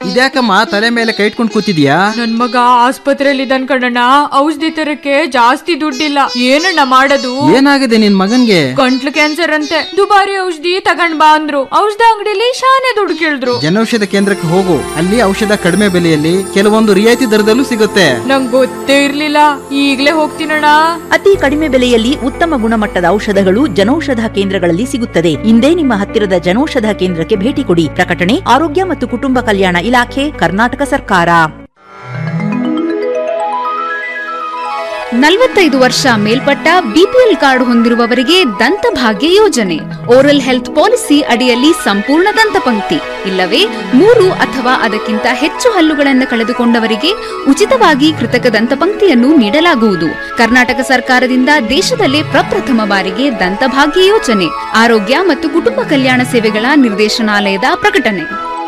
ಇದ್ಯಾಕಮ್ಮ ತಲೆ ಮೇಲೆ ಕೈ ಇಟ್ಕೊಂಡು ಕೂತಿದ್ಯಾ ನನ್ ಮಗ ಆಸ್ಪತ್ರೆಯಲ್ಲಿ ಇದ್ದಾನ್ ಕಣಣ್ಣ ಔಷಧಿ ತರಕ್ಕೆ ಜಾಸ್ತಿ ದುಡ್ಡಿಲ್ಲ ಏನಣ್ಣ ಮಾಡೋದು ಏನಾಗಿದೆ ನಿನ್ ಮಗನ್ಗೆ ಗಂಟ್ಲು ಕ್ಯಾನ್ಸರ್ ಅಂತೆ ದುಬಾರಿ ಔಷಧಿ ತಗೊಂಡ್ ಬಾ ಅಂದ್ರು ಔಷಧ ಅಂಗಡಿಲಿ ಶಾನೆ ದುಡ್ಡು ಕೇಳಿದ್ರು ಜನೌಷಧ ಕೇಂದ್ರಕ್ಕೆ ಹೋಗು ಅಲ್ಲಿ ಔಷಧ ಕಡಿಮೆ ಬೆಲೆಯಲ್ಲಿ ಕೆಲವೊಂದು ರಿಯಾಯಿತಿ ದರದಲ್ಲೂ ಸಿಗುತ್ತೆ ನಂಗ್ ಗೊತ್ತೇ ಇರ್ಲಿಲ್ಲ ಈಗ್ಲೇ ಹೋಗ್ತೀನಣ್ಣ ಅತಿ ಕಡಿಮೆ ಬೆಲೆಯಲ್ಲಿ ಉತ್ತಮ ಗುಣಮಟ್ಟದ ಔಷಧಗಳು ಜನೌಷಧ ಕೇಂದ್ರಗಳಲ್ಲಿ ಸಿಗುತ್ತದೆ ಇಂದೇ ನಿಮ್ಮ ಹತ್ತಿರದ ಜನೌಷಧ ಕೇಂದ್ರಕ್ಕೆ ಭೇಟಿ ಕೊಡಿ ಪ್ರಕಟಣೆ ಆರೋಗ್ಯ ಮತ್ತು ಕುಟುಂಬ ಕಲ್ಯಾಣ ಇಲಾಖೆ ಕರ್ನಾಟಕ ಸರ್ಕಾರ ನಲವತ್ತೈದು ವರ್ಷ ಮೇಲ್ಪಟ್ಟ ಬಿಪಿಎಲ್ ಕಾರ್ಡ್ ಹೊಂದಿರುವವರಿಗೆ ದಂತಭಾಗ್ಯ ಯೋಜನೆ ಓರಲ್ ಹೆಲ್ತ್ ಪಾಲಿಸಿ ಅಡಿಯಲ್ಲಿ ಸಂಪೂರ್ಣ ದಂತಪಂಕ್ತಿ ಇಲ್ಲವೇ ಮೂರು ಅಥವಾ ಅದಕ್ಕಿಂತ ಹೆಚ್ಚು ಹಲ್ಲುಗಳನ್ನು ಕಳೆದುಕೊಂಡವರಿಗೆ ಉಚಿತವಾಗಿ ಕೃತಕ ದಂತಪಂಕ್ತಿಯನ್ನು ನೀಡಲಾಗುವುದು ಕರ್ನಾಟಕ ಸರ್ಕಾರದಿಂದ ದೇಶದಲ್ಲೇ ಪ್ರಪ್ರಥಮ ಬಾರಿಗೆ ದಂತಭಾಗ್ಯ ಯೋಜನೆ ಆರೋಗ್ಯ ಮತ್ತು ಕುಟುಂಬ ಕಲ್ಯಾಣ ಸೇವೆಗಳ ನಿರ್ದೇಶನಾಲಯದ ಪ್ರಕಟಣೆ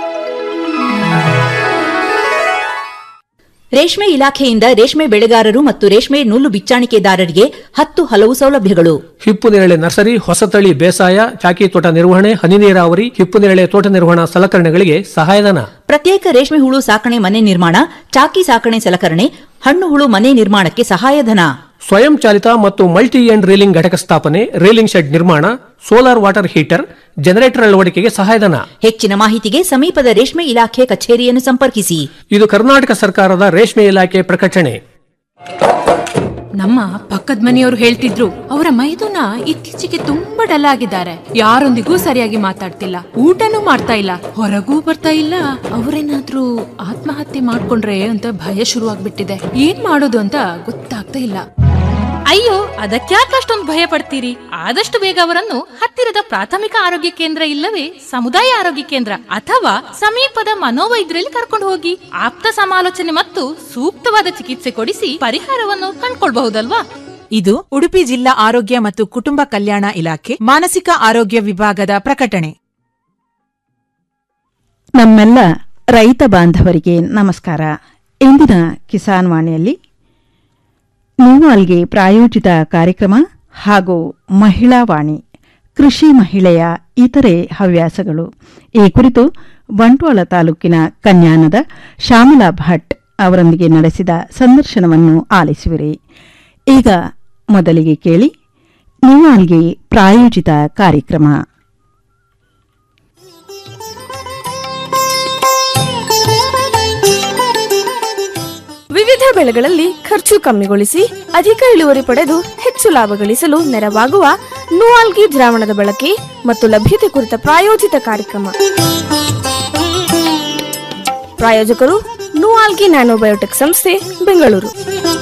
ರೇಷ್ಮೆ ಇಲಾಖೆಯಿಂದ ರೇಷ್ಮೆ ಬೆಳೆಗಾರರು ಮತ್ತು ರೇಷ್ಮೆ ನೂಲು ಬಿಚ್ಚಾಣಿಕೆದಾರರಿಗೆ ಹತ್ತು ಹಲವು ಸೌಲಭ್ಯಗಳು ಹಿಪ್ಪು ನೇರಳೆ ನರ್ಸರಿ ಹೊಸತಳಿ ಬೇಸಾಯ ಚಾಕಿ ತೋಟ ನಿರ್ವಹಣೆ ಹನಿ ನೀರಾವರಿ ಹಿಪ್ಪು ನೇರಳೆ ತೋಟ ನಿರ್ವಹಣಾ ಸಲಕರಣೆಗಳಿಗೆ ಸಹಾಯಧನ ಪ್ರತ್ಯೇಕ ರೇಷ್ಮೆ ಹುಳು ಸಾಕಣೆ ಮನೆ ನಿರ್ಮಾಣ ಚಾಕಿ ಸಾಕಣೆ ಸಲಕರಣೆ ಹಣ್ಣು ಹುಳು ಮನೆ ನಿರ್ಮಾಣಕ್ಕೆ ಸಹಾಯಧನ ಸ್ವಯಂ ಚಾಲಿತ ಮತ್ತು ಮಲ್ಟಿ ಎಂಡ್ ರೀಲಿಂಗ್ ಘಟಕ ಸ್ಥಾಪನೆ ರೀಲಿಂಗ್ ಶೆಡ್ ನಿರ್ಮಾಣ ಸೋಲಾರ್ ವಾಟರ್ ಹೀಟರ್ ಜನರೇಟರ್ ಅಳವಡಿಕೆಗೆ ಸಹಾಯಧನ ಹೆಚ್ಚಿನ ಮಾಹಿತಿಗೆ ಸಮೀಪದ ರೇಷ್ಮೆ ಇಲಾಖೆ ಕಚೇರಿಯನ್ನು ಸಂಪರ್ಕಿಸಿ ಇದು ಕರ್ನಾಟಕ ಸರ್ಕಾರದ ರೇಷ್ಮೆ ಇಲಾಖೆ ಪ್ರಕಟಣೆ ನಮ್ಮ ಪಕ್ಕದ ಮನೆಯವರು ಹೇಳ್ತಿದ್ರು ಅವರ ಮೈದುನ ಇತ್ತೀಚೆಗೆ ತುಂಬಾ ಡಲ್ ಆಗಿದ್ದಾರೆ ಯಾರೊಂದಿಗೂ ಸರಿಯಾಗಿ ಮಾತಾಡ್ತಿಲ್ಲ ಊಟನೂ ಮಾಡ್ತಾ ಇಲ್ಲ ಹೊರಗೂ ಬರ್ತಾ ಇಲ್ಲ ಅವರೇನಾದ್ರೂ ಆತ್ಮಹತ್ಯೆ ಮಾಡ್ಕೊಂಡ್ರೆ ಅಂತ ಭಯ ಶುರುವಾಗ್ಬಿಟ್ಟಿದೆ ಏನ್ ಮಾಡೋದು ಅಂತ ಗೊತ್ತಾಗ್ತಾ ಇಲ್ಲ ಅಯ್ಯೋ ಅದಕ್ಯಾಕೆ ಅಷ್ಟೊಂದು ಭಯ ಪಡ್ತೀರಿ ಆದಷ್ಟು ಬೇಗ ಅವರನ್ನು ಹತ್ತಿರದ ಪ್ರಾಥಮಿಕ ಆರೋಗ್ಯ ಕೇಂದ್ರ ಇಲ್ಲವೇ ಸಮುದಾಯ ಆರೋಗ್ಯ ಕೇಂದ್ರ ಅಥವಾ ಸಮೀಪದ ಮನೋವೈದ್ಯರಲ್ಲಿ ಕರ್ಕೊಂಡು ಹೋಗಿ ಆಪ್ತ ಸಮಾಲೋಚನೆ ಮತ್ತು ಸೂಕ್ತವಾದ ಚಿಕಿತ್ಸೆ ಕೊಡಿಸಿ ಪರಿಹಾರವನ್ನು ಕಂಡ್ಕೊಳ್ಬಹುದಲ್ವಾ ಇದು ಉಡುಪಿ ಜಿಲ್ಲಾ ಆರೋಗ್ಯ ಮತ್ತು ಕುಟುಂಬ ಕಲ್ಯಾಣ ಇಲಾಖೆ ಮಾನಸಿಕ ಆರೋಗ್ಯ ವಿಭಾಗದ ಪ್ರಕಟಣೆ ನಮ್ಮೆಲ್ಲ ರೈತ ಬಾಂಧವರಿಗೆ ನಮಸ್ಕಾರ ಇಂದಿನ ಕಿಸಾನ್ ವಾಣಿಯಲ್ಲಿ ನೀವು ಅಲ್ಲಿಗೆ ಪ್ರಾಯೋಜಿತ ಕಾರ್ಯಕ್ರಮ ಹಾಗೂ ಮಹಿಳಾ ವಾಣಿ ಕೃಷಿ ಮಹಿಳೆಯ ಇತರೆ ಹವ್ಯಾಸಗಳು ಈ ಕುರಿತು ಬಂಟ್ವಾಳ ತಾಲೂಕಿನ ಕನ್ಯಾನದ ಶ್ಯಾಮಲಾ ಭಟ್ ಅವರೊಂದಿಗೆ ನಡೆಸಿದ ಸಂದರ್ಶನವನ್ನು ಆಲಿಸುವಿರಿ ಈಗ ಮೊದಲಿಗೆ ಕೇಳಿ ನೀವು ಅಲ್ಲಿಗೆ ಪ್ರಾಯೋಜಿತ ಕಾರ್ಯಕ್ರಮ ವಿವಿಧ ಬೆಳೆಗಳಲ್ಲಿ ಖರ್ಚು ಕಮ್ಮಿಗೊಳಿಸಿ ಅಧಿಕ ಇಳುವರಿ ಪಡೆದು ಹೆಚ್ಚು ಲಾಭ ಗಳಿಸಲು ನೆರವಾಗುವ ನೂಆಲ್ಗಿ ದ್ರಾವಣದ ಬಳಕೆ ಮತ್ತು ಲಭ್ಯತೆ ಕುರಿತ ಪ್ರಾಯೋಜಿತ ಕಾರ್ಯಕ್ರಮ ಪ್ರಾಯೋಜಕರು ನೂಆಲ್ಗಿ ನ್ಯಾನೋಬಯೋಟೆಕ್ ಸಂಸ್ಥೆ ಬೆಂಗಳೂರು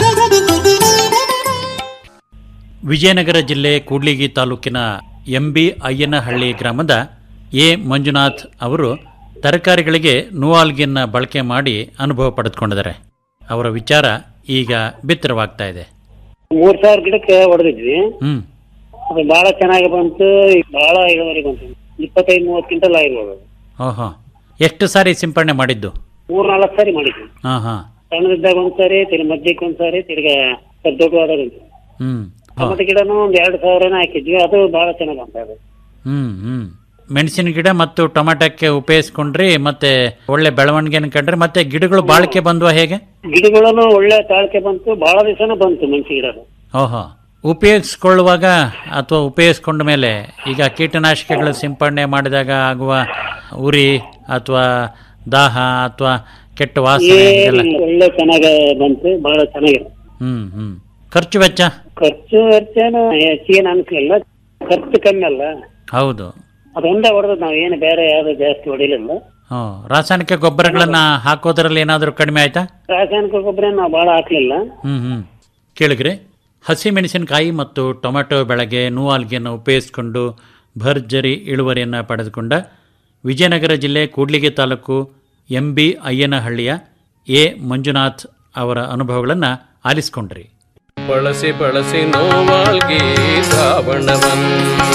ವಿಜಯನಗರ ಜಿಲ್ಲೆ ಕೂಡ್ಲಿಗಿ ತಾಲೂಕಿನ ಎಂಬಿ ಅಯ್ಯನಹಳ್ಳಿ ಗ್ರಾಮದ ಎ ಮಂಜುನಾಥ್ ಅವರು ತರಕಾರಿಗಳಿಗೆ ನೂವಾಲ್ಗಿನ ಬಳಕೆ ಮಾಡಿ ಅನುಭವ ಪಡೆದುಕೊಂಡಿದ್ದಾರೆ ಅವರ ವಿಚಾರ ಈಗ ಬಿತ್ತರವಾಗ್ತಾ ಇದೆ ಮೂರ್ ಸಾವಿರ ಗಿಡಕ್ಕೆ ಹೊಡೆದಿದ್ವಿ ಹ್ಮ್ ಅದು ಬಹಳ ಚೆನ್ನಾಗಿ ಬಂತು ಬಹಳ ಇಳುವರಿ ಬಂತು ಇಪ್ಪತ್ತೈದು ಮೂವತ್ತು ಕ್ವಿಂಟಲ್ ಆಗಿರ್ಬೋದು ಓಹೋ ಎಷ್ಟು ಸಾರಿ ಸಿಂಪಡಣೆ ಮಾಡಿದ್ದು ಮೂರ್ ನಾಲ್ಕು ಸಾರಿ ಮಾಡಿದ್ವಿ ಹಾಂ ಹಾಂ ಸಣ್ಣದಿದ್ದಾಗ ಒಂದ್ಸಾರಿ ತಿರ್ಗಿ ಮಧ್ಯಕ್ಕೆ ಒಂದ್ಸಾರಿ ತಿರ್ಗ ಸ್ವಲ್ಪ ದೊಡ್ಡವಾದಾಗ ಒಂದ್ಸರಿ. ಹ್ಮ್ ಟೊಮೆಟೊ ಗಿಡನು ಒಂದ್ ಎರಡು ಸಾವಿರನ ಹಾಕಿದ್ವಿ ಅದು ಬಹಳ ಚೆನ್ನಾಗಿ ಬಂತ ಅದು ಹ್ಮ್ ಹ್ಮ್ ಮೆಣಸಿನ ಗಿಡ ಮತ್ತು ಟೊಮೆಟೊಕ್ಕೆ ಉಪಯೋಗಿಸ್ಕೊಂಡ್ರಿ ಮತ್ತೆ ಒಳ್ಳೆ ಬೆಳವಣಿಗೆನ ಕಂಡ್ರೆ ಮತ್ತೆ ಗಿಡಗಳು ಬಾಳಿಕೆ ಬಂದ್ವಾ ಹೇಗೆ ಗಿಡಗಳನ್ನು ಒಳ್ಳೆ ತಾಳ್ಕೆ ಬಂತು ಬಹಳ ದಿವಸನ ಬಂತು ಮೆಣಸಿನ ಗಿಡ ಓಹೋ ಉಪಯೋಗಿಸ್ಕೊಳ್ಳುವಾಗ ಅಥವಾ ಉಪಯೋಗಿಸ್ಕೊಂಡ ಮೇಲೆ ಈಗ ಕೀಟನಾಶಕಗಳು ಸಿಂಪಡಣೆ ಮಾಡಿದಾಗ ಆಗುವ ಉರಿ ಅಥವಾ ದಾಹ ಅಥವಾ ಕೆಟ್ಟ ವಾಸನೆ ಇದೆಲ್ಲ ಏನಿಲ್ಲ, ಒಳ್ಳೆ ಚೆನ್ನಾಗಿ ಬಂತು ಬಹಳ ಚೆನ್ನಾಗಿದೆ ಹ್ಮ್ ಹ್ಮ್ ಖರ್ಚು ವೆಚ್ಚ ಖರ್ಚು ವೆಚ್ಚನು ಹೆಚ್ಚಿಗೆ ಅನ್ಸ್ಲಿಲ್ಲ ಖರ್ಚು ಕಮ್ಮಿ ಅಲ್ಲ ಹೌದು ಅದೊಂದೇ ಹೊಡೆದ್ ನಾವ್ ಏನು ಬೇರೆ ಯಾವ್ದು ಜಾಸ್ತಿ ಹೊಡಿಲಿಲ್ಲ ಹ್ಞೂ ರಾಸಾಯನಿಕ ಗೊಬ್ಬರಗಳನ್ನ ಹಾಕೋದ್ರಲ್ಲಿ ಏನಾದರೂ ಕಡಿಮೆ ಆಯ್ತಾ ರಾಸಾಯನಿಕ ಗೊಬ್ಬರ ನಾವು ಬಹಳ ಹಾಕ್ಲಿಲ್ಲ ಹ್ಮ್ ಹ್ಮ್ ಕೇಳಿಗ್ರಿ ಹಸಿ ಮೆಣಸಿನಕಾಯಿ ಮತ್ತು ಟೊಮೆಟೊ ಬೆಳೆಗೆ ನೂವಾಲ್ಗಿಯನ್ನು ಉಪಯೋಗಿಸಿಕೊಂಡು ಭರ್ಜರಿ ಇಳುವರಿಯನ್ನು ಪಡೆದುಕೊಂಡ ವಿಜಯನಗರ ಜಿಲ್ಲೆ ಕೂಡ್ಲಿಗಿ ತಾಲೂಕು ಎಂ ಬಿ ಅಯ್ಯನಹಳ್ಳಿಯ ಎ ಮಂಜುನಾಥ್ ಅವರ ಅನುಭವಗಳನ್ನು ಆಲಿಸ್ಕೊಂಡ್ರಿ ಬಳಸಿ ಬಳಸಿ ನೋವಾಲ್ಗಿ ಶ್ರಾವಣವನ್ನ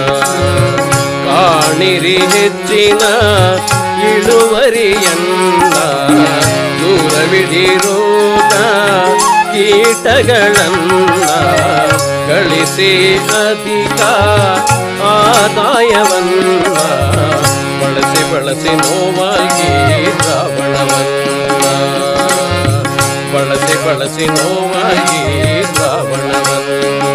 ಕಾಣಿರಿ ಹೆಚ್ಚಿನ ಇಳುವರಿಯನ್ನ ದೂರವಿಡಿರೋಗ ಕೀಟಗಳನ್ನ ಗಳಿಸಿ ಅಧಿಕ ಆದಾಯವನ್ನ ಬಳಸಿ ಬಳಸಿ ನೋವಾಗಿ ಶ್ರಾವಣ ಬಳಸಿ ಬಳಸಿ ನೋವಾಗಿ ದ್ರಾವಣವನ್ನ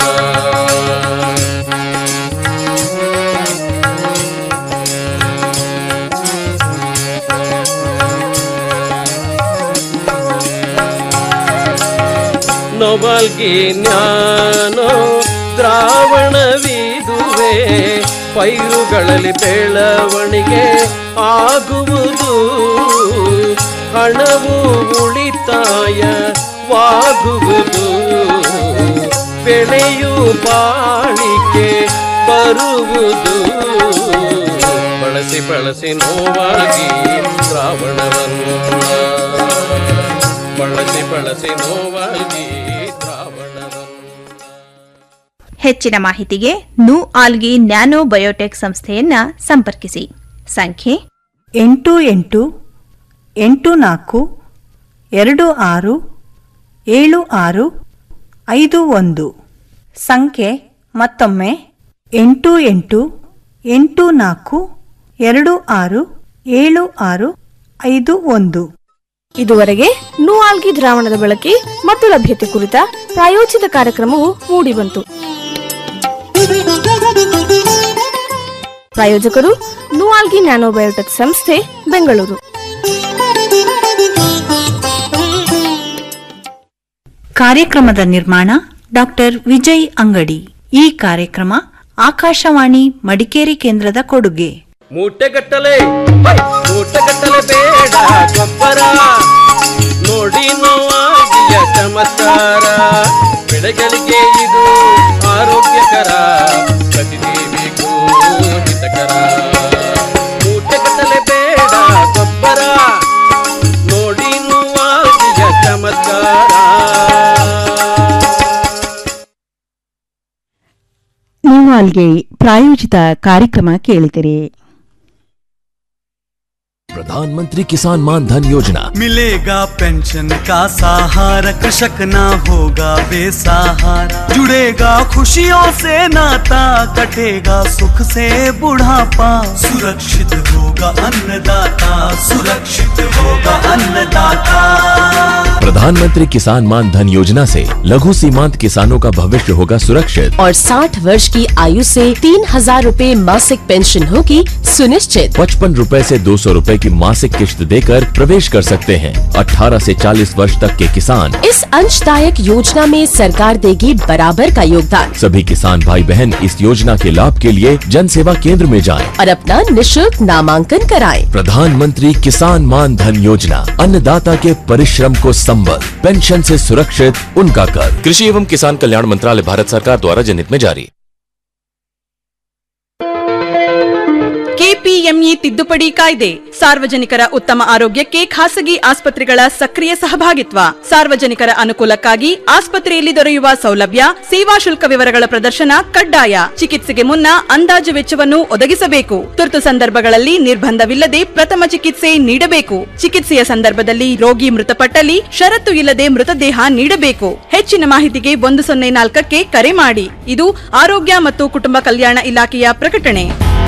ನೊಬಲ್ಗಿ ಜ್ಞಾನೋ ದ್ರಾವಣವಿದುವೆ ಪೈರುಗಳಲ್ಲಿ ಬೆಳವಣಿಗೆ ಆಗುವುದು ಹಣವು ಉಳಿತಾಯವಾಗುವುದು ಬೆಳೆಯು ಬಾಳಿಕೆ ಬರುವುದು ಬಳಸಿ ಬಳಸಿ ನೋವಾಗಿ ದ್ರಾವಣವನ್ನು ಬಳಸಿ ಬಳಸಿ ನೋವಾಗಿ ಹೆಚ್ಚಿನ ಮಾಹಿತಿಗೆ ನು ಆಲ್ಗಿ ನ್ಯಾನೋ ಬಯೋಟೆಕ್ ಸಂಸ್ಥೆಯನ್ನ ಸಂಪರ್ಕಿಸಿ ಸಂಖ್ಯೆ ಎಂಟು ಎಂಟು ಎಂಟು ನಾಲ್ಕು ಎರಡು ಆರು ಏಳು ಆರು ಐದು ಒಂದು ಸಂಖ್ಯೆ ಮತ್ತೊಮ್ಮೆ ಎಂಟು ಎಂಟು ಎಂಟು ನಾಲ್ಕು ಎರಡು ಆರು ಏಳು ಆರು ಐದು ಒಂದು ಇದುವರೆಗೆ ನೂಆಲ್ಗಿ ದ್ರಾವಣದ ಬಳಕೆ ಮತ್ತು ಲಭ್ಯತೆ ಕುರಿತ ಪ್ರಾಯೋಜಿತ ಕಾರ್ಯಕ್ರಮವು ಮೂಡಿಬಂತು ಪ್ರಾಯೋಜಕರು ನೂಆಲ್ಗಿ ನ್ಯಾನೋಬಯೋಟೆಕ್ ಸಂಸ್ಥೆ ಬೆಂಗಳೂರು ಕಾರ್ಯಕ್ರಮದ ನಿರ್ಮಾಣ ಡಾಕ್ಟರ್ ವಿಜಯ್ ಅಂಗಡಿ ಈ ಕಾರ್ಯಕ್ರಮ ಆಕಾಶವಾಣಿ ಮಡಿಕೇರಿ ಕೇಂದ್ರದ ಕೊಡುಗೆ ಮೂಟೆಗಟ್ಟಲೆ ಹೈ, ಮೂಟೆಗಟ್ಟಲೆ ಬೇಡ ಗೊಬ್ಬರ ನೋಡಿ ನೋವಾಗಿಯ ಚಮತ್ಕಾರ ಬೆಳೆಗಳಿಗೆ ಇದು ಆರೋಗ್ಯಕರ ಪ್ರತಿದೇವಿಗೂ ಹಿತಕರ ಮೂಟೆಗಟ್ಟಲೆ ಬೇಡ ಗೊಬ್ಬರ ನೋಡಿ ನೋವಾಗಿಯ ಚಮತ್ಕಾರ ನೀವು ಅಲ್ಲಿಗೆ ಪ್ರಾಯೋಜಿತ ಕಾರ್ಯಕ್ರಮ ಕೇಳಿದಿರಿ प्रधानमंत्री किसान मान धन योजना मिलेगा पेंशन का सहारा कृषक ना होगा बेसहारा जुड़ेगा खुशियों से नाता कटेगा सुख से बुढ़ापा सुरक्षित होगा अन्नदाता सुरक्षित होगा अन्नदाता प्रधानमंत्री किसान मान धन योजना से लघु सीमांत किसानों का भविष्य होगा सुरक्षित और 60 वर्ष की आयु से तीन हजार रूपए मासिक पेंशन होगी सुनिश्चित पचपन रूपए से दो सौ रूपए की मासिक किश्त देकर प्रवेश कर सकते हैं 18 से 40 वर्ष तक के किसान इस अंशदायक योजना में सरकार देगी बराबर का योगदान सभी किसान भाई बहन इस योजना के लाभ के लिए जन सेवा केंद्र में जाएं। और अपना निशुल्क नामांकन कराएं। प्रधानमंत्री किसान मान धन योजना अन्नदाता के परिश्रम को संबल पेंशन से सुरक्षित उनका कर कृषि एवं किसान कल्याण मंत्रालय भारत सरकार द्वारा जनहित में जारी ಕೆಪಿಎಂಇ ತಿದ್ದುಪಡಿ ಕಾಯ್ದೆ ಸಾರ್ವಜನಿಕರ ಉತ್ತಮ ಆರೋಗ್ಯಕ್ಕೆ ಖಾಸಗಿ ಆಸ್ಪತ್ರೆಗಳ ಸಕ್ರಿಯ ಸಹಭಾಗಿತ್ವ ಸಾರ್ವಜನಿಕರ ಅನುಕೂಲಕ್ಕಾಗಿ ಆಸ್ಪತ್ರೆಯಲ್ಲಿ ದೊರೆಯುವ ಸೌಲಭ್ಯ ಸೇವಾ ಶುಲ್ಕ ವಿವರಗಳ ಪ್ರದರ್ಶನ ಕಡ್ಡಾಯ ಚಿಕಿತ್ಸೆಗೆ ಮುನ್ನ ಅಂದಾಜು ವೆಚ್ಚವನ್ನು ಒದಗಿಸಬೇಕು ತುರ್ತು ಸಂದರ್ಭಗಳಲ್ಲಿ ನಿರ್ಬಂಧವಿಲ್ಲದೆ ಪ್ರಥಮ ಚಿಕಿತ್ಸೆ ನೀಡಬೇಕು ಚಿಕಿತ್ಸೆಯ ಸಂದರ್ಭದಲ್ಲಿ ರೋಗಿ ಮೃತಪಟ್ಟಲ್ಲಿ ಷರತ್ತು ಇಲ್ಲದೆ ಮೃತದೇಹ ನೀಡಬೇಕು ಹೆಚ್ಚಿನ ಮಾಹಿತಿಗೆ ಒಂದು ಸೊನ್ನೆ ನಾಲ್ಕಕ್ಕೆ ಕರೆ ಮಾಡಿ ಇದು ಆರೋಗ್ಯ ಮತ್ತು ಕುಟುಂಬ ಕಲ್ಯಾಣ ಇಲಾಖೆಯ ಪ್ರಕಟಣೆ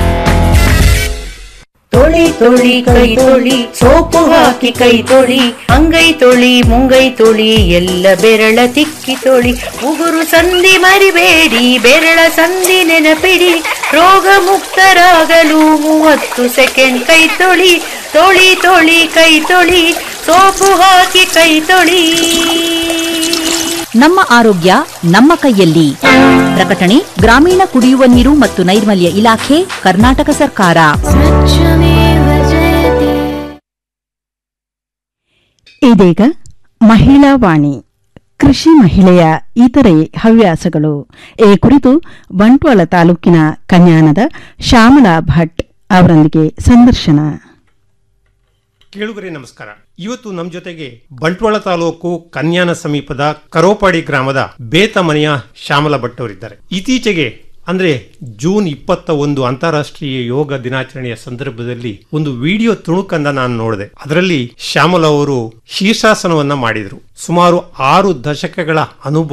ತೊಳಿ ತೊಳಿ ಕೈ ತೊಳಿ ಸೋಪು ಹಾಕಿ ಕೈ ತೊಳಿ ಅಂಗೈ ತೊಳಿ ಮುಂಗೈ ತೊಳಿ ಎಲ್ಲ ಬೆರಳ ತಿಕ್ಕಿ ತೊಳಿ ಉಗುರು ಸಂಧಿ ಮರಿಬೇಡಿ ಬೆರಳ ಸಂಧಿ ನೆನಪಿಡಿ ರೋಗ ಮುಕ್ತರಾಗಲು ಮೂವತ್ತು ಸೆಕೆಂಡ್ ಕೈ ತೊಳಿ ತೊಳಿ ತೊಳಿ ಕೈ ತೊಳಿ ಸೋಪು ಹಾಕಿ ಕೈ ತೊಳಿ ನಮ್ಮ ಆರೋಗ್ಯ ನಮ್ಮ ಕೈಯಲ್ಲಿ ಪ್ರಕಟಣೆ ಗ್ರಾಮೀಣ ಕುಡಿಯುವ ನೀರು ಮತ್ತು ನೈರ್ಮಲ್ಯ ಇಲಾಖೆ ಕರ್ನಾಟಕ ಸರ್ಕಾರ ಇದೀಗ ಮಹಿಳಾ ವಾಣಿ ಕೃಷಿ ಮಹಿಳೆಯ ಇತರೆ ಹವ್ಯಾಸಗಳು ಈ ಕುರಿತು ಬಂಟ್ವಾಳ ತಾಲೂಕಿನ ಕನ್ಯಾನದ ಶ್ಯಾಮಲಾ ಭಟ್ ಅವರೊಂದಿಗೆ ಸಂದರ್ಶನ ಕೇಳುಗರೆ ನಮಸ್ಕಾರ ಇವತ್ತು ನಮ್ಮ ಜೊತೆಗೆ ಬಂಟ್ವಾಳ ತಾಲೂಕು ಕನ್ಯಾನ ಸಮೀಪದ ಕರೋಪಾಡಿ ಗ್ರಾಮದ ಬೇತ ಮನೆಯ ಶ್ಯಾಮಲ ಭಟ್ ಅವರಿದ್ದಾರೆ ಇತ್ತೀಚೆಗೆ ಅಂದ್ರೆ ಜೂನ್ ಇಪ್ಪತ್ತ ಒಂದು ಅಂತಾರಾಷ್ಟ್ರೀಯ ಯೋಗ ದಿನಾಚರಣೆಯ ಸಂದರ್ಭದಲ್ಲಿ ಒಂದು ವಿಡಿಯೋ ತುಣುಕನ್ನ ನಾನು ನೋಡಿದೆ ಅದರಲ್ಲಿ ಶ್ಯಾಮಲ ಅವರು ಶೀರ್ಷಾಸನವನ್ನ ಮಾಡಿದ್ರು ಸುಮಾರು ಆರು ದಶಕಗಳ ಅನುಭವ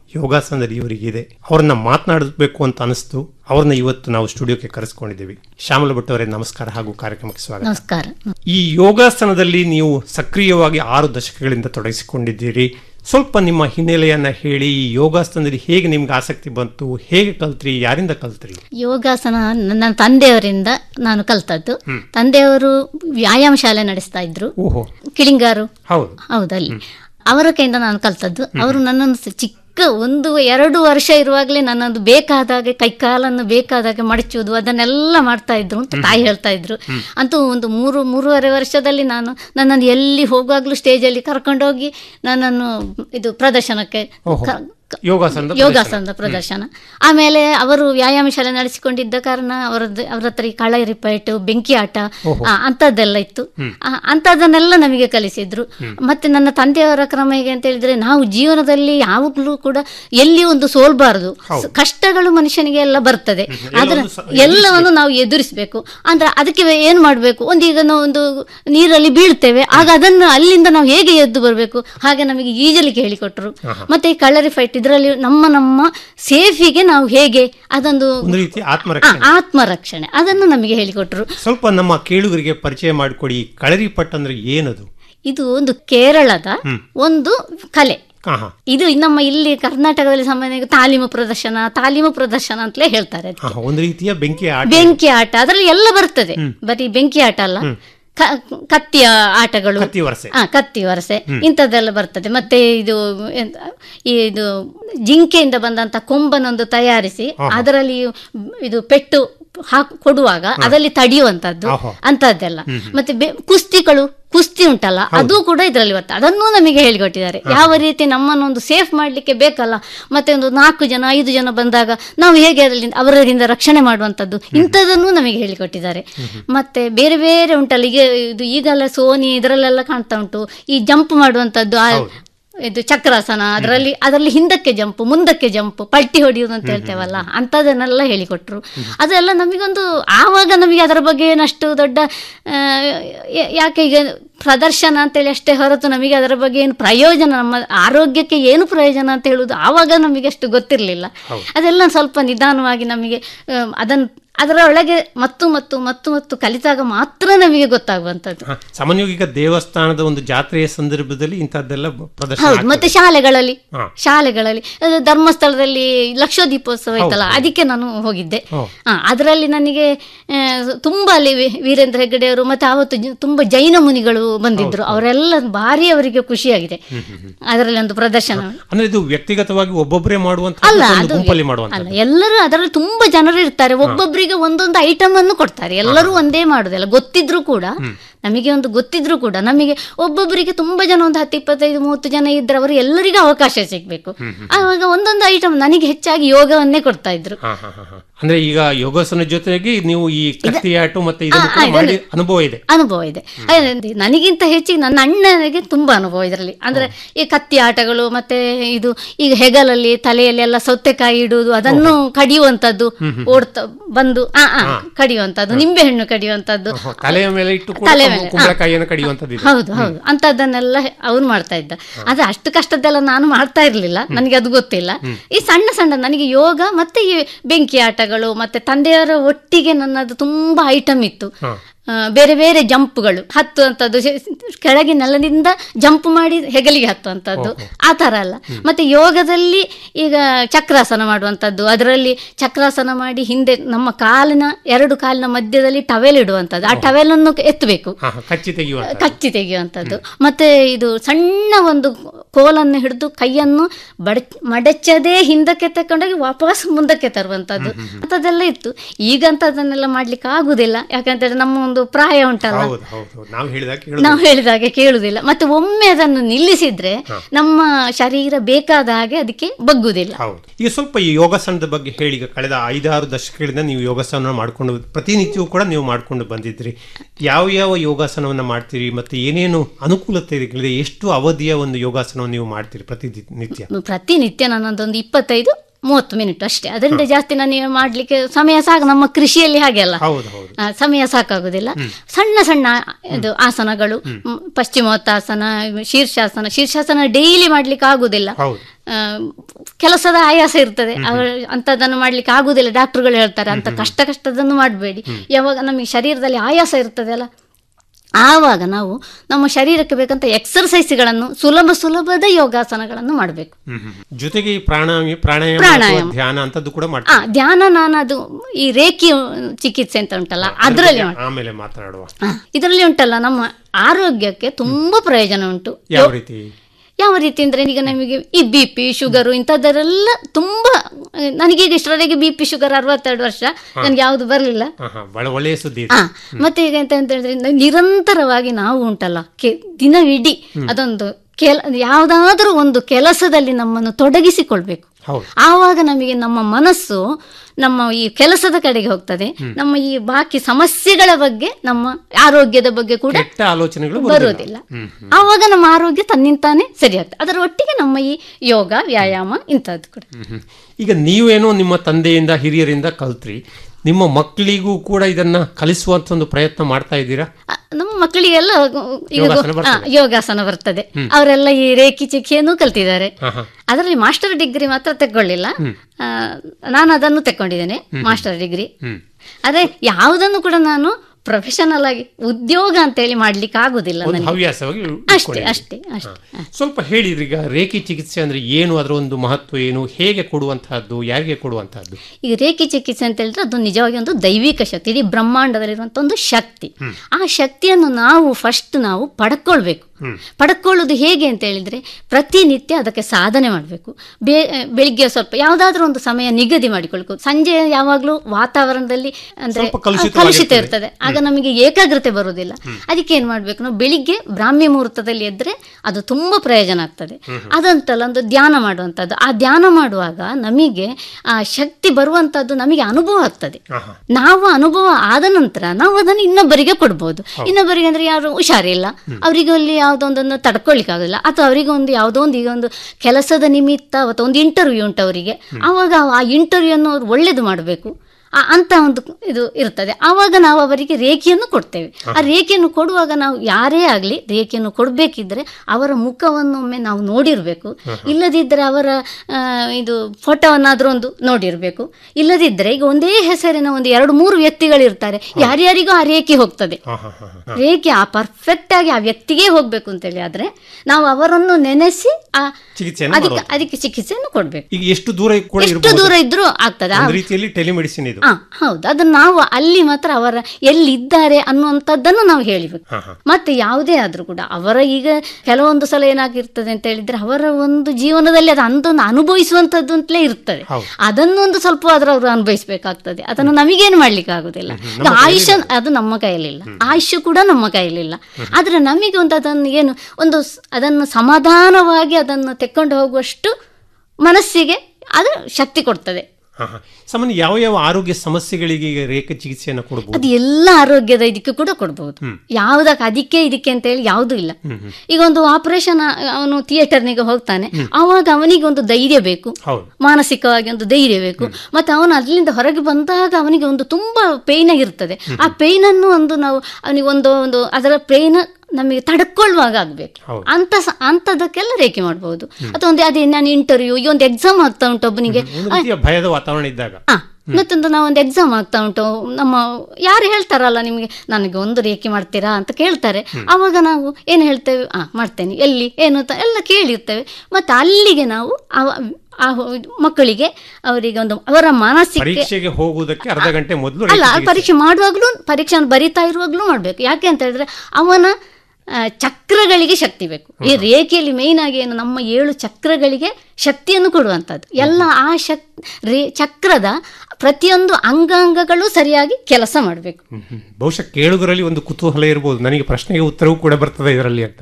ಯೋಗಾಸನದಲ್ಲಿ ಇವರಿಗೆ ಇದೆ ಅವ್ರನ್ನ ಮಾತನಾಡಬೇಕು ಅಂತ ಅನಿಸ್ತು ಅವ್ರನ್ನ ಇವತ್ತು ನಾವು ಸ್ಟುಡಿಯೋಕ್ಕೆ ಕರೆಸ್ಕೊಂಡಿದ್ದೀವಿ ಶ್ಯಾಮಲ ಭಟ್ ಅವರೇ ನಮಸ್ಕಾರ ಹಾಗೂ ಕಾರ್ಯಕ್ರಮಕ್ಕೆ ಸ್ವಾಗತ ನಮಸ್ಕಾರ ಈ ಯೋಗಾಸನದಲ್ಲಿ ನೀವು ಸಕ್ರಿಯವಾಗಿ ಆರು ದಶಕಗಳಿಂದ ತೊಡಗಿಸಿಕೊಂಡಿದ್ದೀರಿ ಸ್ವಲ್ಪ ನಿಮ್ಮ ಹಿನ್ನೆಲೆಯನ್ನ ಹೇಳಿ ಈ ಯೋಗಾಸನದಲ್ಲಿ ಹೇಗೆ ನಿಮ್ಗೆ ಆಸಕ್ತಿ ಬಂತು ಹೇಗೆ ಕಲ್ತ್ರಿ ಯಾರಿಂದ ಕಲ್ತ್ರಿ ಯೋಗಾಸನ ನನ್ನ ತಂದೆಯವರಿಂದ ನಾನು ಕಲ್ತದ್ದು ಹ್ಮ್. ತಂದೆಯವರು ವ್ಯಾಯಾಮ ಶಾಲೆ ನಡೆಸ್ತಾ ಇದ್ರು ಓಹೋ ಕಿಳಿಂಗಾರು ಹೌದು ಹೌದಲ್ಲಿ ಅವರ ಕೈಯಿಂದ ನಾನು ಕಲ್ತದ್ದು ಅವರು ನನ್ನನ್ನು ಸ- ಚಿಕ್ಕ ಒಂದು ಎರಡು ವರ್ಷ ಇರುವಾಗಲೇ ನನ್ನದು ಬೇಕಾದಾಗೆ ಕೈಕಾಲನ್ನು ಬೇಕಾದಾಗೆ ಮಡಚುವುದು ಅದನ್ನೆಲ್ಲ ಮಾಡ್ತಾ ಇದ್ರು ಅಂತ ತಾಯಿ ಹೇಳ್ತಾ ಇದ್ರು ಹ್ಮ್. ಅಂತೂ ಒಂದು ಮೂರು ಮೂರುವರೆ ವರ್ಷದಲ್ಲಿ ನಾನು ನನ್ನನ್ನು ಎಲ್ಲಿ ಹೋಗುವಾಗಲೂ ಸ್ಟೇಜಲ್ಲಿ ಕರ್ಕೊಂಡೋಗಿ ನನ್ನನ್ನು ಇದು ಪ್ರದರ್ಶನಕ್ಕೆ ಓಹೋ. ಕ- ಯೋಗಾಸನದ ಯೋಗಾಸನದ ಪ್ರದರ್ಶನ ಆಮೇಲೆ ಅವರು ವ್ಯಾಯಾಮ ಶಾಲೆ ನಡೆಸಿಕೊಂಡಿದ್ದ ಕಾರಣ ಅವರದ್ದು ಅವರ ಹತ್ರ ಈ ಕಳರಿ ಪೈಟು ಬೆಂಕಿ ಆಟ ಓಹೋ. ಆ, ಅಂಥದ್ದೆಲ್ಲ ಇತ್ತು ಹ್ಮ್. ಆ, ಅಂಥದ್ದನ್ನೆಲ್ಲ ನಮಗೆ ಕಲಿಸಿದ್ರು ಹ್ಮ್. ಮತ್ತೆ ನನ್ನ ತಂದೆಯವರ ಕ್ರಮ ಹೇಗೆ ಅಂತ ಹೇಳಿದ್ರೆ ನಾವು ಜೀವನದಲ್ಲಿ ಯಾವಾಗಲೂ ಕೂಡ ಎಲ್ಲಿ ಒಂದು ಸೋಲ್ಬಾರದು ಹೌದು. ಸ- ಕಷ್ಟಗಳು ಮನುಷ್ಯನಿಗೆ ಎಲ್ಲ ಬರ್ತದೆ ಹ್ಮ್. ಆದ್ರೆ ಎಲ್ಲವನ್ನು ಸ- ಎಲ್ಲವನ್ನು ನಾವು ಎದುರಿಸಬೇಕು ಅಂದ್ರೆ ಅದಕ್ಕೆ ಏನ್ ಮಾಡಬೇಕು ಒಂದೀಗ ನಾವು ಒಂದು ನೀರಲ್ಲಿ ಬೀಳ್ತೇವೆ ಆಗ ಅದನ್ನು ಅಲ್ಲಿಂದ ನಾವು ಹೇಗೆ ಎದ್ದು ಬರಬೇಕು ಹಾಗೆ ನಮಗೆ ಈಜಲಿಕ್ಕೆ ಹೇಳಿಕೊಟ್ರು ಆಹಾ. ಮತ್ತೆ ಈ ಕಳ್ಳರಿ ಫೈಟ್ ಇದರಲ್ಲಿ ನಮ್ಮ ನಮ್ಮ ಸೇಫಿಗೆ ನಾವು ಹೇಗೆ ಅದೊಂದು ಒಂದು ರೀತಿ ಆ, ಆತ್ಮರಕ್ಷಣೆ ಆತ್ಮರಕ್ಷಣೆ ಅದನ್ನು ನಮಗೆ ಹೇಳಿಕೊಟ್ರು ಸ್ವಲ್ಪ ನಮ್ಮ ಕೇಳುಗರಿಗೆ ಪರಿಚಯ ಮಾಡಿಕೊಡಿ ಕಳರಿ ಪಟ್ ಅಂದ್ರೆ ಏನದು ಇದು ಒಂದು ಕೇರಳದ ಹ್ಮ್. ಒಂದು ಕಲೆ ಆಹಾ. ಇದು ನಮ್ಮ ಇಲ್ಲಿ ಕರ್ನಾಟಕದಲ್ಲಿ ಸಾಮಾನ್ಯ ತಾಲೀಮು ಪ್ರದರ್ಶನ ತಾಲೀಮು ಪ್ರದರ್ಶನ ಅಂತಲೇ ಹೇಳ್ತಾರೆ ಅದಕ್ಕೆ. ಆಹಾ, ಒಂದು ರೀತಿಯ ಬೆಂಕಿ ಆಟ ಬೆಂಕಿ ಆಟ ಅದರಲ್ಲಿ ಎಲ್ಲ ಬರ್ತದೆ ಹ್ಮ್. ಬರೀ ಬೆಂಕಿ ಆಟ ಅಲ್ಲ ಹ್ಮ್. ಕ- ಕತ್ತಿಯ ಆಟಗಳು ಕತ್ತಿ ವರಸೆ. ಆ, ಕತ್ತಿ ವರಸೆ ಹ್ಮ್. ಇಂಥದ್ದೆಲ್ಲ ಬರ್ತದೆ ಮತ್ತೆ ಇದು ಎಂತ, ಈ ಇದು ಜಿಂಕೆಯಿಂದ ಬಂದಂತ ಕೊಂಬನೊಂದು ತಯಾರಿಸಿ ಆಹಾ. ಅದರಲ್ಲಿ ಇದು ಪೆಟ್ಟು ಹಾಕ್ ಕೊಡುವಾಗ ಹಾ. ಅದರಲ್ಲಿ ತಡೆಯುವಂತದ್ದು ಆಹಾ. ಅಂತದ್ದೆಲ್ಲ ಹ್ಮ್ ಹ್ಮ್. ಮತ್ತೆ ಬೆ- ಕುಸ್ತಿಗಳು ಕುಸ್ತಿ ಉಂಟಲ್ಲ ಅದು ಕೂಡ ಇದರಲ್ಲಿ ಬರ್ತದೆ ಅದನ್ನೂ ನಮಗೆ ಹೇಳಿಕೊಟ್ಟಿದ್ದಾರೆ ಹಾ. ಯಾವ ರೀತಿ ನಮ್ಮನ್ನೊಂದು ಸೇಫ್ ಮಾಡ್ಲಿಕ್ಕೆ ಬೇಕಲ್ಲ ಮತ್ತೆ ಒಂದು ನಾಲ್ಕು ಜನ ಐದು ಜನ ಬಂದಾಗ ನಾವು ಹೇಗೆ ಅದರಿಂದ ಅವರಿಂದ ರಕ್ಷಣೆ ಮಾಡುವಂತದ್ದು ಇಂಥದನ್ನು ನಮಗೆ ಹೇಳಿಕೊಟ್ಟಿದ್ದಾರೆ ಮತ್ತೆ ಬೇರೆ ಬೇರೆ ಉಂಟಲ್ಲ ಈಗ ಇದು ಈಗೆಲ್ಲ ಸೋನಿ ಇದರಲ್ಲೆಲ್ಲ ಕಾಣ್ತಾ ಉಂಟು ಈ ಜಂಪ್ ಮಾಡುವಂತದ್ದು ಆ- ಇದು ಚಕ್ರಾಸನ ಅದರಲ್ಲಿ ಅದರಲ್ಲಿ ಹಿಂದಕ್ಕೆ ಜಂಪ್ ಮುಂದಕ್ಕೆ ಜಂಪ್ ಪಲ್ಟಿ ಹೊಡೆಯುವುದು ಅಂತ ಹೇಳ್ತೇವಲ್ಲ ಅಂಥದನ್ನೆಲ್ಲ ಹೇಳಿಕೊಟ್ರು ಅದೆಲ್ಲ ನಮಗೊಂದು ಆವಾಗ ನಮಗೆ ಅದರ ಬಗ್ಗೆ ಏನಷ್ಟು ದೊಡ್ಡ ಆ, ಯಾ- ಯಾಕೆ ಈಗ ಪ್ರದರ್ಶನ ಅಂತೇಳಿ ಅಷ್ಟೇ ಹೊರತು ನಮಗೆ ಅದರ ಬಗ್ಗೆ ಏನು ಪ್ರಯೋಜನ ನಮ್ಮ ಆರೋಗ್ಯಕ್ಕೆ ಏನು ಪ್ರಯೋಜನ ಅಂತ ಹೇಳುವುದು ಆವಾಗ ನಮಗೆ ಅಷ್ಟು ಗೊತ್ತಿರಲಿಲ್ಲ ಅದೆಲ್ಲ ಸ್ವಲ್ಪ ನಿಧಾನವಾಗಿ ನಮಗೆ ಆ, ಅದನ್ನು ಅದರ ಒಳಗೆ ಮತ್ತು ಮತ್ತು ಮತ್ತು ಮತ್ತು ಕಲಿತಾಗ ಮಾತ್ರ ನಮಗೆ ಗೊತ್ತಾಗುವಂಥದ್ದು ಹಾ, ಸಾಮಾನ್ಯವಾಗಿ ಈಗ ದೇವಸ್ಥಾನದ ಒಂದು ಜಾತ್ರೆಯ ಸಂದರ್ಭದಲ್ಲಿ ಇಂಥದ್ದೆಲ್ಲ ಪ್ರದರ್ಶನ ಹೌದು ಆಗ್ತದೆ. ಮತ್ತೆ ಶಾಲೆಗಳಲ್ಲಿ ಹಾ. ಶಾಲೆಗಳಲ್ಲಿ ಅದು ಧರ್ಮಸ್ಥಳದಲ್ಲಿ ಲಕ್ಷೋದೀಪೋತ್ಸವ ಹೌದು, ಇತ್ತಲ್ಲ ಹೌದು. ಅದಕ್ಕೆ ನಾನು ಹೋಗಿದ್ದೆ ಓ. ಆ, ಅದರಲ್ಲಿ ನನಗೆ ಆ, ತುಂಬಾ ಅಲ್ಲಿ ವಿ- ವೀರೇಂದ್ರ ಹೆಗ್ಗಡೆಯವರು ಮತ್ತೆ ಆವತ್ತು ಜ- ತುಂಬಾ ಜೈನ ಮುನಿಗಳು ಬಂದಿದ್ರು ಅವರೆಲ್ಲ ಭಾರಿ ಅವರಿಗೆ ಖುಷಿಯಾಗಿದೆ ಹ್ಮ್, ಹ್ಮ್, ಹ್ಮ್. ಅದರಲ್ಲಿ ಒಂದು ಪ್ರದರ್ಶನ ಅಂದ್ರೆ ಇದು ವ್ಯಕ್ತಿಗತವಾಗಿ ಒಬ್ಬೊಬ್ಬರೇ ಮಾಡುವಂತ ಅಲ್ಲ ಒಂದು ಅದು ಗುಂಪಲ್ಲಿ ಅಲ್ಲ ಮಾಡುವಂತ ಎಲ್ಲರೂ ಅದರಲ್ಲಿ ತುಂಬಾ ಜನರು ಇರ್ತಾರೆ ಒಬ್ಬೊಬ್ಬರಿಗೆ ಒಂದೊಂದು ಐಟಮ್ ಅನ್ನು ಕೊಡ್ತಾರೆ ಎಲ್ಲರೂ ಒಂದೇ ಮಾಡುದಿಲ್ಲ ಗೊತ್ತಿದ್ರು ಕೂಡ ನಮಗೆ ಒಂದು ಗೊತ್ತಿದ್ರು ಕೂಡ ನಮಗೆ ಒಬ್ಬೊಬ್ಬರಿಗೆ ತುಂಬಾ ಜನ ಒಂದು ಹತ್ತು ಇಪ್ಪತ್ತೈದು ಮೂವತ್ತು ಜನ ಇದ್ರೆ ಅವರು ಎಲ್ಲರಿಗೂ ಅವಕಾಶ ಸಿಗ್ಬೇಕು ಆವಾಗ ಒಂದೊಂದು ಐಟಮ್ ನನಗೆ ಹೆಚ್ಚಾಗಿ ಯೋಗವನ್ನೇ ಕೊಡ್ತಾ ಇದ್ರು ಹಾ, ಹಾ, ಹಾ, ಹಾ. ಅಂದ್ರೆ ಈಗ ಯೋಗಾಸನ ಜೊತೆಗೆ ನೀವು ಈ ಕತ್ತಿ ಆಟ ಮತ್ತೆ ಇದನ್ನು ಆ, ಕೂಡ ಆ, ಮಾಡಿ ಇದನ್ನು- ಅನುಭವ ಇದೆ ಅನುಭವ ಇದೆ ಅದೇ ನನಗಿಂತ ಹೆಚ್ಚಿಗೆ ನನ್ನ ಅಣ್ಣನಿಗೆ ತುಂಬಾ ಅನುಭವ ಇದರಲ್ಲಿ ಅಂದ್ರೆ ಈ ಕತ್ತಿ ಆಟಗಳು ಮತ್ತೆ ಇದು ಈಗ ಹೆಗಲಲ್ಲಿ ತಲೆಯಲ್ಲಿ ಎಲ್ಲ ಸೌತೆಕಾಯಿ ಇಡುವುದು ಅದನ್ನು ಕಡಿಯುವಂತದ್ದು ಹ್ಮ್, ಹ್ಮ್. ಓಡ್ತಾ ಬಂದು ಆ ಆ ಹಾ. ಕಡಿಯುವಂತದ್ದು ನಿಂಬೆ ಹಣ್ಣು ಕಡಿಯುವಂತದ್ದು ಓಹೋ, ತಲೆಯ ಮೇಲೆ ಇಟ್ಟು ಕೂಡ ತಲೆ ಕುಂಬಳ- ಮೇಲೆ, ಕುಂಬಳಕಾಯಿಯನ್ನು ಕಡಿಯುವಂಥದ್ದು ಇದೆ. ಹೌದು ಹೌದು ಅಂತದನ್ನೆಲ್ಲ ಅವನು ಮಾಡ್ತಾ ಇದ್ದ ಆದ್ರೆ ಅಷ್ಟು ಕಷ್ಟದ್ದೆಲ್ಲ ನಾನು ಮಾಡ್ತಾ ಇರ್ಲಿಲ್ಲ ನನಗೆ ಅದು ಗೊತ್ತಿಲ್ಲ ಹ್ಮ್. ಈ ಸಣ್ಣ ಸಣ್ಣ ನನಗೆ ಯೋಗ ಮತ್ತೆ ಈ ಬೆಂಕಿ ಆಟಗಳು ಮತ್ತೆ ತಂದೆಯವರ ಒಟ್ಟಿಗೆ ನನ್ನದು ತುಂಬಾ ಐಟಮ್ ಇತ್ತು ಹಾ. ಆ, ಬೇರೆ ಬೇರೆ ಜಂಪ್ಗಳು ಹತ್ತುವಂಥದ್ದು ಶೆ- ಕೆಳಗೆ ನೆಲದಿಂದ ಜಂಪ್ ಮಾಡಿ ಹೆಗಲಿಗೆ ಹತ್ತುವಂಥದ್ದು ಆ ಥರ ಅಲ್ಲ ಮತ್ತೆ ಯೋಗದಲ್ಲಿ ಈಗ ಚಕ್ರಾಸನ ಮಾಡುವಂಥದ್ದು ಅದರಲ್ಲಿ ಚಕ್ರಾಸನ ಮಾಡಿ ಹಿಂದೆ ನಮ್ಮ ಕಾಲಿನ ಎರಡು ಕಾಲಿನ ಮಧ್ಯದಲ್ಲಿ ಟವೆಲ್ ಇಡುವಂಥದ್ದು ಆ ಟವೆಲ್ ಅನ್ನು ಎತ್ತಬೇಕು ಹಾ, ಹಾ, ಕಚ್ಚಿ ತೆಗೆಯುವಂತ ಕಚ್ಚಿ ತೆಗೆಯುವಂಥದ್ದು ಮತ್ತೆ ಇದು ಸಣ್ಣ ಒಂದು ಕೋಲನ್ನು ಹಿಡಿದು ಕೈಯನ್ನು ಬಡ ಮಡಚದೇ ಹಿಂದಕ್ಕೆ ತಕೊಂಡೋಗಿ ವಾಪಸ್ ಮುಂದಕ್ಕೆ ತರುವಂಥದ್ದು ಅಂಥದ್ದೆಲ್ಲ ಇತ್ತು ಈಗಂತ ಅದನ್ನೆಲ್ಲ ಮಾಡ್ಲಿಕ್ಕೆ ಆಗುದಿಲ್ಲ ಯಾಕಂತಂದ್ರೆ ನಮ್ಮ ಒಂದು ಪ್ರಾಯ ಉಂಟಲ್ಲ ಹೌದು ಹೌದು ಹೌದು. ನಾವು ಹೇಳಿದಾಗ ನಾವು ಕೇಳುದು ಹೇಳಿದಾಗೆ ಕೇಳುದಿಲ್ಲ ಮತ್ತೆ ಒಮ್ಮೆ ಅದನ್ನು ನಿಲ್ಲಿಸಿದ್ರೆ ನಮ್ಮ ಶರೀರ ಬೇಕಾದ ಹಾಗೆ ಅದಕ್ಕೆ ಬಗ್ಗುದಿಲ್ಲ ಹೌದು ಈಗ ಸ್ವಲ್ಪ ಈ ಯೋಗಾಸನದ ಬಗ್ಗೆ ಹೇಳಿ ಈಗ ಕಳೆದ ಐದಾರು ದಶಕಗಳಿಂದ ನೀವು ಯೋಗಾಸನ ಮಾಡ್ಕೊಂಡು ಪ್ರತಿನಿತ್ಯವೂ ಕೂಡ ನೀವು ಮಾಡ್ಕೊಂಡು ಬಂದಿದ್ರಿ ಯಾವ ಯಾವ ಯೋಗಾಸನವನ್ನ ಮಾಡ್ತೀರಿ ಮತ್ತೆ ಏನೇನು ಅನುಕೂಲತೆಗಳಿದೆ ಎಷ್ಟು ಅವಧಿಯ ಒಂದು ಯೋಗಾಸನವನ್ನು ನೀವು ಮಾಡ್ತೀರಿ ಪ್ರತಿನಿತ್ಯ ಪ್ರತಿನಿತ್ಯ ನನ್ನದೊಂದು ಇಪ್ಪತ್ತೈದು ಮೂವತ್ತು ಮಿನಿಟ್ ಅಷ್ಟೇ ಅದರಿಂದ ಜಾಸ್ತಿ ನನಗೆ ಮಾಡ್ಲಿಕ್ಕೆ ಸಮಯ ಸಾಕು ನಮ್ಮ ಕೃಷಿಯಲ್ಲಿ ಹಾಗೆ ಅಲ್ಲ ಹೌದು ಹೌದು ಆ, ಸಮಯ ಸಾಕಾಗುದಿಲ್ಲ ಸಣ್ಣ ಸಣ್ಣ ಇದು ಆಸನಗಳು ಮ್, ಪಶ್ಚಿಮೋತ್ತಾಸನ ಶೀರ್ಷಾಸನ ಶೀರ್ಷಾಸನ ಡೈಲಿ ಮಾಡ್ಲಿಕ್ಕೆ ಆಗುದಿಲ್ಲ ಹೌದು ಆ, ಕೆಲಸದ ಆಯಾಸ ಇರ್ತದೆ ಅವ್ರ ಅಂಥದ್ದನ್ನು ಮಾಡ್ಲಿಕ್ಕೆ ಆಗುದಿಲ್ಲ ಡಾಕ್ಟರ್ಗಳು ಹೇಳ್ತಾರೆ ಅಂತ ಕಷ್ಟ ಕಷ್ಟದನ್ನು ಮಾಡಬೇಡಿ ಯಾವಾಗ ನಮಗೆ ಶರೀರದಲ್ಲಿ ಆಯಾಸ ಇರ್ತದೆ ಅಲ್ಲ ಆವಾಗ ನಾವು ನಮ್ಮ ಶರೀರಕ್ಕೆ ಬೇಕಂತ ಎಕ್ಸರ್ಸೈಸ್ಗಳನ್ನು ಸುಲಭ ಸುಲಭದ ಯೋಗಾಸನಗಳನ್ನು ಮಾಡಬೇಕು ಜೊತೆಗೆ ಈ ಪ್ರಾಣಾಯಾಮ ಪ್ರಾಣಾಯಾಮ ಪ್ರಾಣಾಯಾಮ. ಅಥವಾ ಧ್ಯಾನ ಅಂತದ್ದು ಕೂಡ ಆ ಮಾಡ್ತಾರೆ ಧ್ಯಾನ ನಾನು ಅದು ಈ ರೇಖಿ ಚಿಕಿತ್ಸೆ ಅಂತ ಉಂಟಲ್ಲ ಅದರಲ್ಲಿ ಮಾಡ್- ಆಮೇಲೆ ಮಾತನಾಡುವ ಆ, ಇದರಲ್ಲಿ ಉಂಟಲ್ಲ ನಮ್ಮ ಆರೋಗ್ಯಕ್ಕೆ ತುಂಬಾ ಪ್ರಯೋಜನ ಉಂಟು ಯಾವ ಯೋ- ರೀತಿ ಯಾವ ರೀತಿ ಅಂದ್ರೆ ಈಗ ನಮಗೆ ಈ ಬಿ ಪಿ ಶುಗರು ಇಂಥದ್ದರೆಲ್ಲ ತುಂಬಾ ಆ, ನನಗೀಗ ಇಷ್ಟರವರೆಗೆ ಬಿ ಪಿ ಶುಗರ್ ಅರವತ್ತೆರಡು ವರ್ಷ ನನಗೆ ಯಾವುದು ಬರಲಿಲ್ಲ ಹಾ, ಹಾ, ಬಹಳ ಒಳ್ಳೆಯ ಸುದ್ದಿ ಇದು. ಆ, ಮತ್ತೆ ಈಗ ಎಂತ ಅಂತ ಹೇಳಿದ್ರೆ ನ- ನಿರಂತರವಾಗಿ ನಾವು ಉಂಟಲ್ಲ ಕೆ- ದಿನವಿಡೀ ಅದೊಂದು ಕೆಲ ಯಾವುದಾದ್ರೂ ಒಂದು ಕೆಲಸದಲ್ಲಿ ನಮ್ಮನ್ನು ತೊಡಗಿಸಿಕೊಳ್ಬೇಕು ಹೌದು ಆವಾಗ ನಮಗೆ ನಮ್ಮ ಮನಸ್ಸು ನಮ್ಮ ಈ ಕೆಲಸದ ಕಡೆಗೆ ಹೋಗ್ತದೆ ನಮ್ಮ ಈ ಬಾಕಿ ಸಮಸ್ಯೆಗಳ ಬಗ್ಗೆ ನಮ್ಮ ಆರೋಗ್ಯದ ಬಗ್ಗೆ ಕೂಡ ಕೆಟ್ಟ ಆಲೋಚನೆಗಳು ಬರುವುದಿಲ್ಲ ಹ್ಮ್, ಹ್ಮ್. ಆವಾಗ ನಮ್ಮ ಆರೋಗ್ಯ ತನ್ನಿಂತಾನೆ ಸರಿಯಾಗ್ತದೆ ಅದರ ಒಟ್ಟಿಗೆ ನಮ್ಮ ಈ ಯೋಗ ವ್ಯಾಯಾಮ ಇಂಥದ್ದು ಕೂಡ ಹ್ಮ್, ಹ್ಮ್. ಈಗ ನೀವೇನೋ ನಿಮ್ಮ ತಂದೆಯಿಂದ ಹಿರಿಯರಿಂದ ಕಲ್ತ್ರಿ ನಿಮ್ಮ ಮಕ್ಕಳಿಗೂ ಕೂಡ ಇದನ್ನ ಕಲಿಸುವಂತ ಒಂದು ಪ್ರಯತ್ನ ಮಾಡ್ತಾ ಇದ್ದೀರಾ ಆ, ನಮ್ಮ ಮಕ್ಕಳಿಗೆಲ್ಲ ಈಗ ಯೋಗಾಸನ ಆ, ಬರ್ತದೆ. ಯೋಗಾಸನ ಬರ್ತದೆ ಹ್ಮ್. ಅವರೆಲ್ಲ ಈ ರೇಖಿ ಚಿಕಿಯನ್ನು ಕಲ್ತಿದ್ದಾರೆ ಹಾ, ಹಾ. ಅದರಲ್ಲಿ ಮಾಸ್ಟರ್ ಡಿಗ್ರಿ ಮಾತ್ರ ತಗೊಳ್ಳಿಲ್ಲ ಹ್ಮ್. ಆ, ನಾನು ಅದನ್ನು ತಕೊಂಡಿದ್ದೇನೆ ಹ್ಮ್. ಮಾಸ್ಟರ್ ಡಿಗ್ರಿ ಹ್ಮ್. ಅದೇ ಯಾವುದನ್ನು ಕೂಡ ನಾನು ಪ್ರೊಫೆಷನಲ್ ಆಗಿ ಉದ್ಯೋಗ ಅಂತೇಳಿ ಮಾಡ್ಲಿಕ್ಕೆ ಆಗುದಿಲ್ಲ ಒಂದು ನನಗೆ ಹವ್ಯಾಸವಾಗಿ ಅಷ್ಟೇ ಇಟ್ಕೊಂಡಿದ್ದೀರಿ. ಅಷ್ಟೇ ಅಷ್ಟೇ ಹಾ. ಸ್ವಲ್ಪ ಹೇಳಿದ್ರಿ ಈಗ ರೇಖಿ ಚಿಕಿತ್ಸೆ ಅಂದ್ರೆ ಏನು ಅದರ ಒಂದು ಮಹತ್ವ ಏನು ಹೇಗೆ ಕೊಡುವಂತಹದ್ದು ಯಾರಿಗೆ ಕೊಡುವಂತಹದ್ದು ಈ ರೇಖಿ ಚಿಕಿತ್ಸೆ ಅಂತ ಹೇಳಿದ್ರೆ ಅದು ನಿಜವಾಗಿ ಒಂದು ದೈವಿಕ ಶಕ್ತಿ ಇಡೀ ಬ್ರಹ್ಮಾಂಡದಲ್ಲಿರುವಂತ ಒಂದು ಶಕ್ತಿ ಹ್ಮ್. ಆ ಶಕ್ತಿಯನ್ನು ನಾವು ಫಸ್ಟ್ ನಾವು ಪಡ್ಕೊಳ್ಬೇಕು ಹ್ಮ್. ಪಡ್ಕೊಳ್ಳೋದು ಹೇಗೆ ಅಂತ ಹೇಳಿದ್ರೆ ಪ್ರತಿನಿತ್ಯ ಅದಕ್ಕೆ ಸಾಧನೆ ಮಾಡಬೇಕು ಬೇ ಬೆಳಿಗ್ಗೆ ಸ್ವಲ್ಪ ಯಾವುದಾದ್ರೂ ಒಂದು ಸಮಯ ನಿಗದಿ ಮಾಡಿಕೊಳ್ಬೇಕು ಸಂಜೆ ಯಾವಾಗಲೂ ವಾತಾವರಣದಲ್ಲಿ ಅಂದ್ರೆ ಸ್ವಲ್ಪ ಕಲುಷಿತವಾಗಿರ್ತದೆ. ಕಲುಷಿತ ಇರ್ತದೆ ಆಗ ನಮಗೆ ಏಕಾಗ್ರತೆ ಬರುವುದಿಲ್ಲ ಅದಕ್ಕೆ ಏನ್ ಮಾಡ್ಬೇಕು ನಾವು ಬೆಳಿಗ್ಗೆ ಬ್ರಾಹ್ಮಿ ಮುಹೂರ್ತದಲ್ಲಿ ಎದ್ರೆ ಅದು ತುಂಬಾ ಪ್ರಯೋಜನ ಆಗ್ತದೆ ಅದಂತಲ್ಲ ಒಂದು ಧ್ಯಾನ ಮಾಡುವಂಥದ್ದು ಆ ಧ್ಯಾನ ಮಾಡುವಾಗ ನಮಗೆ ಆ ಶಕ್ತಿ ಬರುವಂತದ್ದು ನಮಗೆ ಅನುಭವ ಆಗ್ತದೆ ಆಹಾ. ನಾವು ಅನುಭವ ಆದ ನಂತರ ನಾವು ಅದನ್ನು ಇನ್ನೊಬ್ಬರಿಗೆ ಕೊಡ್ಬೋದು ಇನ್ನೊಬ್ಬರಿಗೆ ಅಂದ್ರೆ ಯಾರು ಹುಷಾರಿಲ್ಲ ಅವರಿಗೆ ಅಲ್ಲಿ ಯಾವುದೋ ಒಂದನ್ನು ತಡ್ಕೊಳ್ಳಿಕ್ಕಾಗಲ್ಲ ಅಥವಾ ಅವರಿಗೆ ಒಂದು ಯಾವುದೋ ಒಂದು ಈಗ ಒಂದು ಕೆಲಸದ ನಿಮಿತ್ತ ಅಥವಾ ಒಂದು ಇಂಟರ್ವ್ಯೂ ಉಂಟು ಅವರಿಗೆ ಆವಾಗ ಆ ಇಂಟರ್ವ್ಯೂ ಅನ್ನು ಅವ್ರು ಒಳ್ಳೇದು ಮಾಡಬೇಕು ಆ- ಅಂತ ಒಂದು ಇದು ಇರ್ತದೆ ಆವಾಗ ನಾವು ಅವರಿಗೆ ರೇಖೆಯನ್ನು ಕೊಡ್ತೇವೆ ಆ ರೇಖೆಯನ್ನು ಕೊಡುವಾಗ ನಾವು ಯಾರೇ ಆಗಲಿ ರೇಖೆಯನ್ನು ಕೊಡಬೇಕಿದ್ರೆ ಅವರ ಮುಖವನ್ನೊಮ್ಮೆ ನಾವು ನೋಡಿರಬೇಕು ಇಲ್ಲದಿದ್ದರೆ ಅವರ ಆ, ಇದು ಫೋಟೋವನ್ನಾದರೂ ಒಂದು ನೋಡಿರಬೇಕು ಇಲ್ಲದಿದ್ದರೆ ಈಗ ಒಂದೇ ಹೆಸರಿನ ಒಂದು ಎರಡು ಮೂರು ವ್ಯಕ್ತಿಗಳಿರ್ತಾರೆ ಯಾರ್ಯಾರಿಗೂ ಆ ರೇಖೆ ಹೋಗ್ತದೆ ಹಾ, ಹಾ, ಹಾ, ಹಾ. ರೇಖೆ ಆ ಪರ್ಫೆಕ್ಟ್ ಆಗಿ ಆ ವ್ಯಕ್ತಿಗೆ ಹೋಗ್ಬೇಕು ಅಂತೇಳಿ ಆದ್ರೆ ನಾವು ಅವರನ್ನು ನೆನೆಸಿ ಆ ಚಿಕಿತ್ಸೆಯನ್ನು ಅದಕ್ಕೆ ಮಾಡುವಂಥದ್ದು. ಅದಕ್ಕೆ ಚಿಕಿತ್ಸೆಯನ್ನು ಕೊಡ್ಬೇಕು ಈಗ ಎಷ್ಟು ದೂರ ಕೂಡ ಎಷ್ಟು ಇರ್ಬೋದು? ದೂರ ಇದ್ರೂ ಆಗ್ತದೆ ಆ- ಒಂದು ರೀತಿಯಲ್ಲಿ ಟೆಲಿಮೆಡಿಸಿನ್ ಇದು ಆ, ಹೌದು ಅದನ್ನು ನಾವು ಅಲ್ಲಿ ಮಾತ್ರ ಅವರ ಎಲ್ಲಿದ್ದಾರೆ ಅನ್ನುವಂಥದ್ದನ್ನು ನಾವು ಹೇಳಿಬೇಕು ಹಾ, ಹಾ. ಮತ್ತೆ ಯಾವುದೇ ಆದ್ರೂ ಕೂಡ ಅವರ ಈಗ ಕೆಲವೊಂದು ಸಲ ಏನಾಗಿರ್ತದೆ ಅಂತ ಹೇಳಿದ್ರೆ ಅವರ ಒಂದು ಜೀವನದಲ್ಲಿ ಅದು ಅಂದೊಂದು ಅನುಭವಿಸುವಂಥದ್ದು ಅಂತಲೇ ಇರ್ತದೆ ಹೌದು. ಅದನ್ನು ಒಂದು ಸ್ವಲ್ಪ ಆದ್ರೂ ಅವರು ಅನುಭವಿಸ್ಬೇಕಾಗ್ತದೆ ಅದನ್ನು ನಮಗೇನು ಮಾಡ್ಲಿಕ್ಕೆ ಆಗುದಿಲ್ಲ ಈಗ ಆಯುಷ್ಯ ಅದು ನಮ್ಮ ಕೈಯಲ್ಲಿಲ್ಲ ಆಯುಷ್ಯ ಕೂಡ ನಮ್ಮ ಕೈಯಲ್ಲಿಲ್ಲ ಆದ್ರೆ ನಮಗೆ ಒಂದು ಅದನ್ನು ಏನು ಒಂದು ಸ್- ಅದನ್ನು ಸಮಾಧಾನವಾಗಿ ಅದನ್ನು ತೆಕ್ಕೊಂಡು ಹೋಗುವಷ್ಟು ಮನಸ್ಸಿಗೆ ಅದು ಶಕ್ತಿ ಕೊಡ್ತದೆ ಹಾ, ಹಾ. ಸಾಮಾನ್ಯ ಯಾವ ಯಾವ ಆರೋಗ್ಯ ಸಮಸ್ಯೆಗಳಿಗೆ ಈಗ ರೇಖೆ ಚಿಕಿತ್ಸೆಯನ್ನು ಕೊಡಬಹುದು ಅದು ಎಲ್ಲ ಆರೋಗ್ಯದ ಇದಕ್ಕೆ ಕೂಡ ಕೊಡ್ಬೋದು ಯಾವುದಕ್ಕೆ ಅದಕ್ಕೆ ಇದಕ್ಕೆ ಅಂತ ಹೇಳಿ ಯಾವುದೂ ಇಲ್ಲ ಈಗ ಒಂದು ಆಪರೇಷನ್ ಅವನು ಥಿಯೇಟರ್ನಿಗೆ ಹೋಗ್ತಾನೆ ಆವಾಗ ಅವನಿಗೆ ಒಂದು ಧೈರ್ಯ ಬೇಕು ಹೌದು ಮಾನಸಿಕವಾಗಿ ಒಂದು ಧೈರ್ಯ ಬೇಕು ಮತ್ತೆ ಅವನು ಅಲ್ಲಿಂದ ಹೊರಗೆ ಬಂದಾಗ ಅವನಿಗೆ ಒಂದು ತುಂಬಾ ಪೇಯ್ನ್ ಆಗಿರ್ತದೆ ಆ ಪೇಯ್ನ್ ಅನ್ನು ಒಂದು ನಾವು ಅವನಿಗೆ ಒಂದು ಒಂದು ಅದರ ಪೇಯ್ನ್ ನಮಗೆ ತಡ್ಕೊಳ್ಳುವಾಗ ಆಗ್ಬೇಕು ಹೌದು. ಅಂತ ಸ- ಅಂಥದಕ್ಕೆಲ್ಲ ರೇಖೆ ಮಾಡಬಹುದು ಅಥವಾ ಒಂದು ಅದೇ ನಾನು ಇಂಟರ್ವ್ಯೂ ಈಗ ಒಂದು ಎಕ್ಸಾಮ್ ಆಗ್ತಾ ಉಂಟು ಒಬ್ಬನಿಗೆ ಒಂದು ರೀತಿಯ ಭಯದ ವಾತಾವರಣ ಇದ್ದಾಗ ಆ, ಮತ್ತೊಂದು ನಾವು ಒಂದು ಎಕ್ಸಾಮ್ ಆಗ್ತಾ ಉಂಟು ನಮ್ಮ ಯಾರು ಹೇಳ್ತಾರಲ್ಲ ನಿಮಗೆ ನನಗೆ ಒಂದು ರೇಖೆ ಮಾಡ್ತೀರಾ ಅಂತ ಕೇಳ್ತಾರೆ ಆವಾಗ ನಾವು ಏನು ಹೇಳ್ತೇವೆ ಆ ಮಾಡ್ತೇನೆ ಎಲ್ಲಿ ಏನು ಅಂತ ಎಲ್ಲ ಕೇಳಿರ್ತೇವೆ ಮತ್ತೆ ಅಲ್ಲಿಗೆ ನಾವು ಅವ- ಆ ಹೊ- ಮಕ್ಕಳಿಗೆ ಅವರಿಗೆ ಒಂದು ಅವರ ಮಾನಸಿಕ ಪರೀಕ್ಷೆಗೆ ಹೋಗುವುದಕ್ಕೆ ಅರ್ಧ ಗಂಟೆ ಮೊದಲು ಅಲ್ಲ ಆ ಪರೀಕ್ಷೆ ಮಾಡುವಾಗಲೂ ಪರೀಕ್ಷೆ ಬರಿತಾ ಇರುವಾಗಲೂ ಮಾಡಬೇಕು ಯಾಕೆ ಅಂತ ಹೇಳಿದ್ರೆ ಅವನ ಆ, ಚಕ್ರಗಳಿಗೆ ಶಕ್ತಿ ಬೇಕು ಈ ರೇಖೆಯಲ್ಲಿ ಮೇಯ್ನ್ ಆಗಿ ಏನು ನಮ್ಮ ಏಳು ಚಕ್ರಗಳಿಗೆ ಶಕ್ತಿಯನ್ನು ಕೊಡುವಂಥದ್ದು ಎಲ್ಲ ಆ ಶಕ್ ರೇ ಚಕ್ರದ ಪ್ರತಿಯೊಂದು ಅಂಗಾಂಗಗಳು ಸರಿಯಾಗಿ ಕೆಲಸ ಮಾಡಬೇಕು ಬಹುಶಃ ಕೇಳುಗರಲ್ಲಿ ಒಂದು ಕುತೂಹಲ ಇರಬಹುದು ನನಗೆ ಪ್ರಶ್ನೆಗೆ ಉತ್ತರವೂ ಕೂಡ ಬರ್ತದೆ ಇದರಲ್ಲಿ ಅಂತ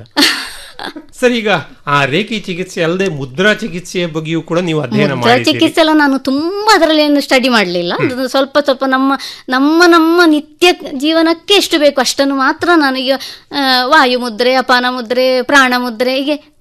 ಸರ್ ಈಗ ಆ ರೇಖೆ ಚಿಕಿತ್ಸೆ ಅಲ್ಲದೆ ಮುದ್ರಾ ಚಿಕಿತ್ಸೆಯ ಬಗ್ಗೆಯೂ ಕೂಡ ನೀವು ಅಧ್ಯಯನ ಮುದ್ರಾ ಮಾಡಿದ್ದೀರಿ ಚಿಕಿತ್ಸೆ ಎಲ್ಲ ನಾನು ತುಂಬಾ ಅದರಲ್ಲಿ ಏನು ಸ್ಟಡಿ ಮಾಡಲಿಲ್ಲ ಅದು ಸ್ವಲ್ಪ ಸ್ವಲ್ಪ ನಮ್ಮ ನಮ್ಮ ನಮ್ಮ ನಿತ್ಯ ಜೀವನಕ್ಕೆ ಎಷ್ಟು ಬೇಕು ಅಷ್ಟನ್ನು ಮಾತ್ರ ನಾನು ಈಗ ಆ, ವಾಯು ಮುದ್ರೆ ಅಪಾನ ಮುದ್ರೆ ಪ್ರಾಣ ಮುದ್ರೆ ಹೀಗೆ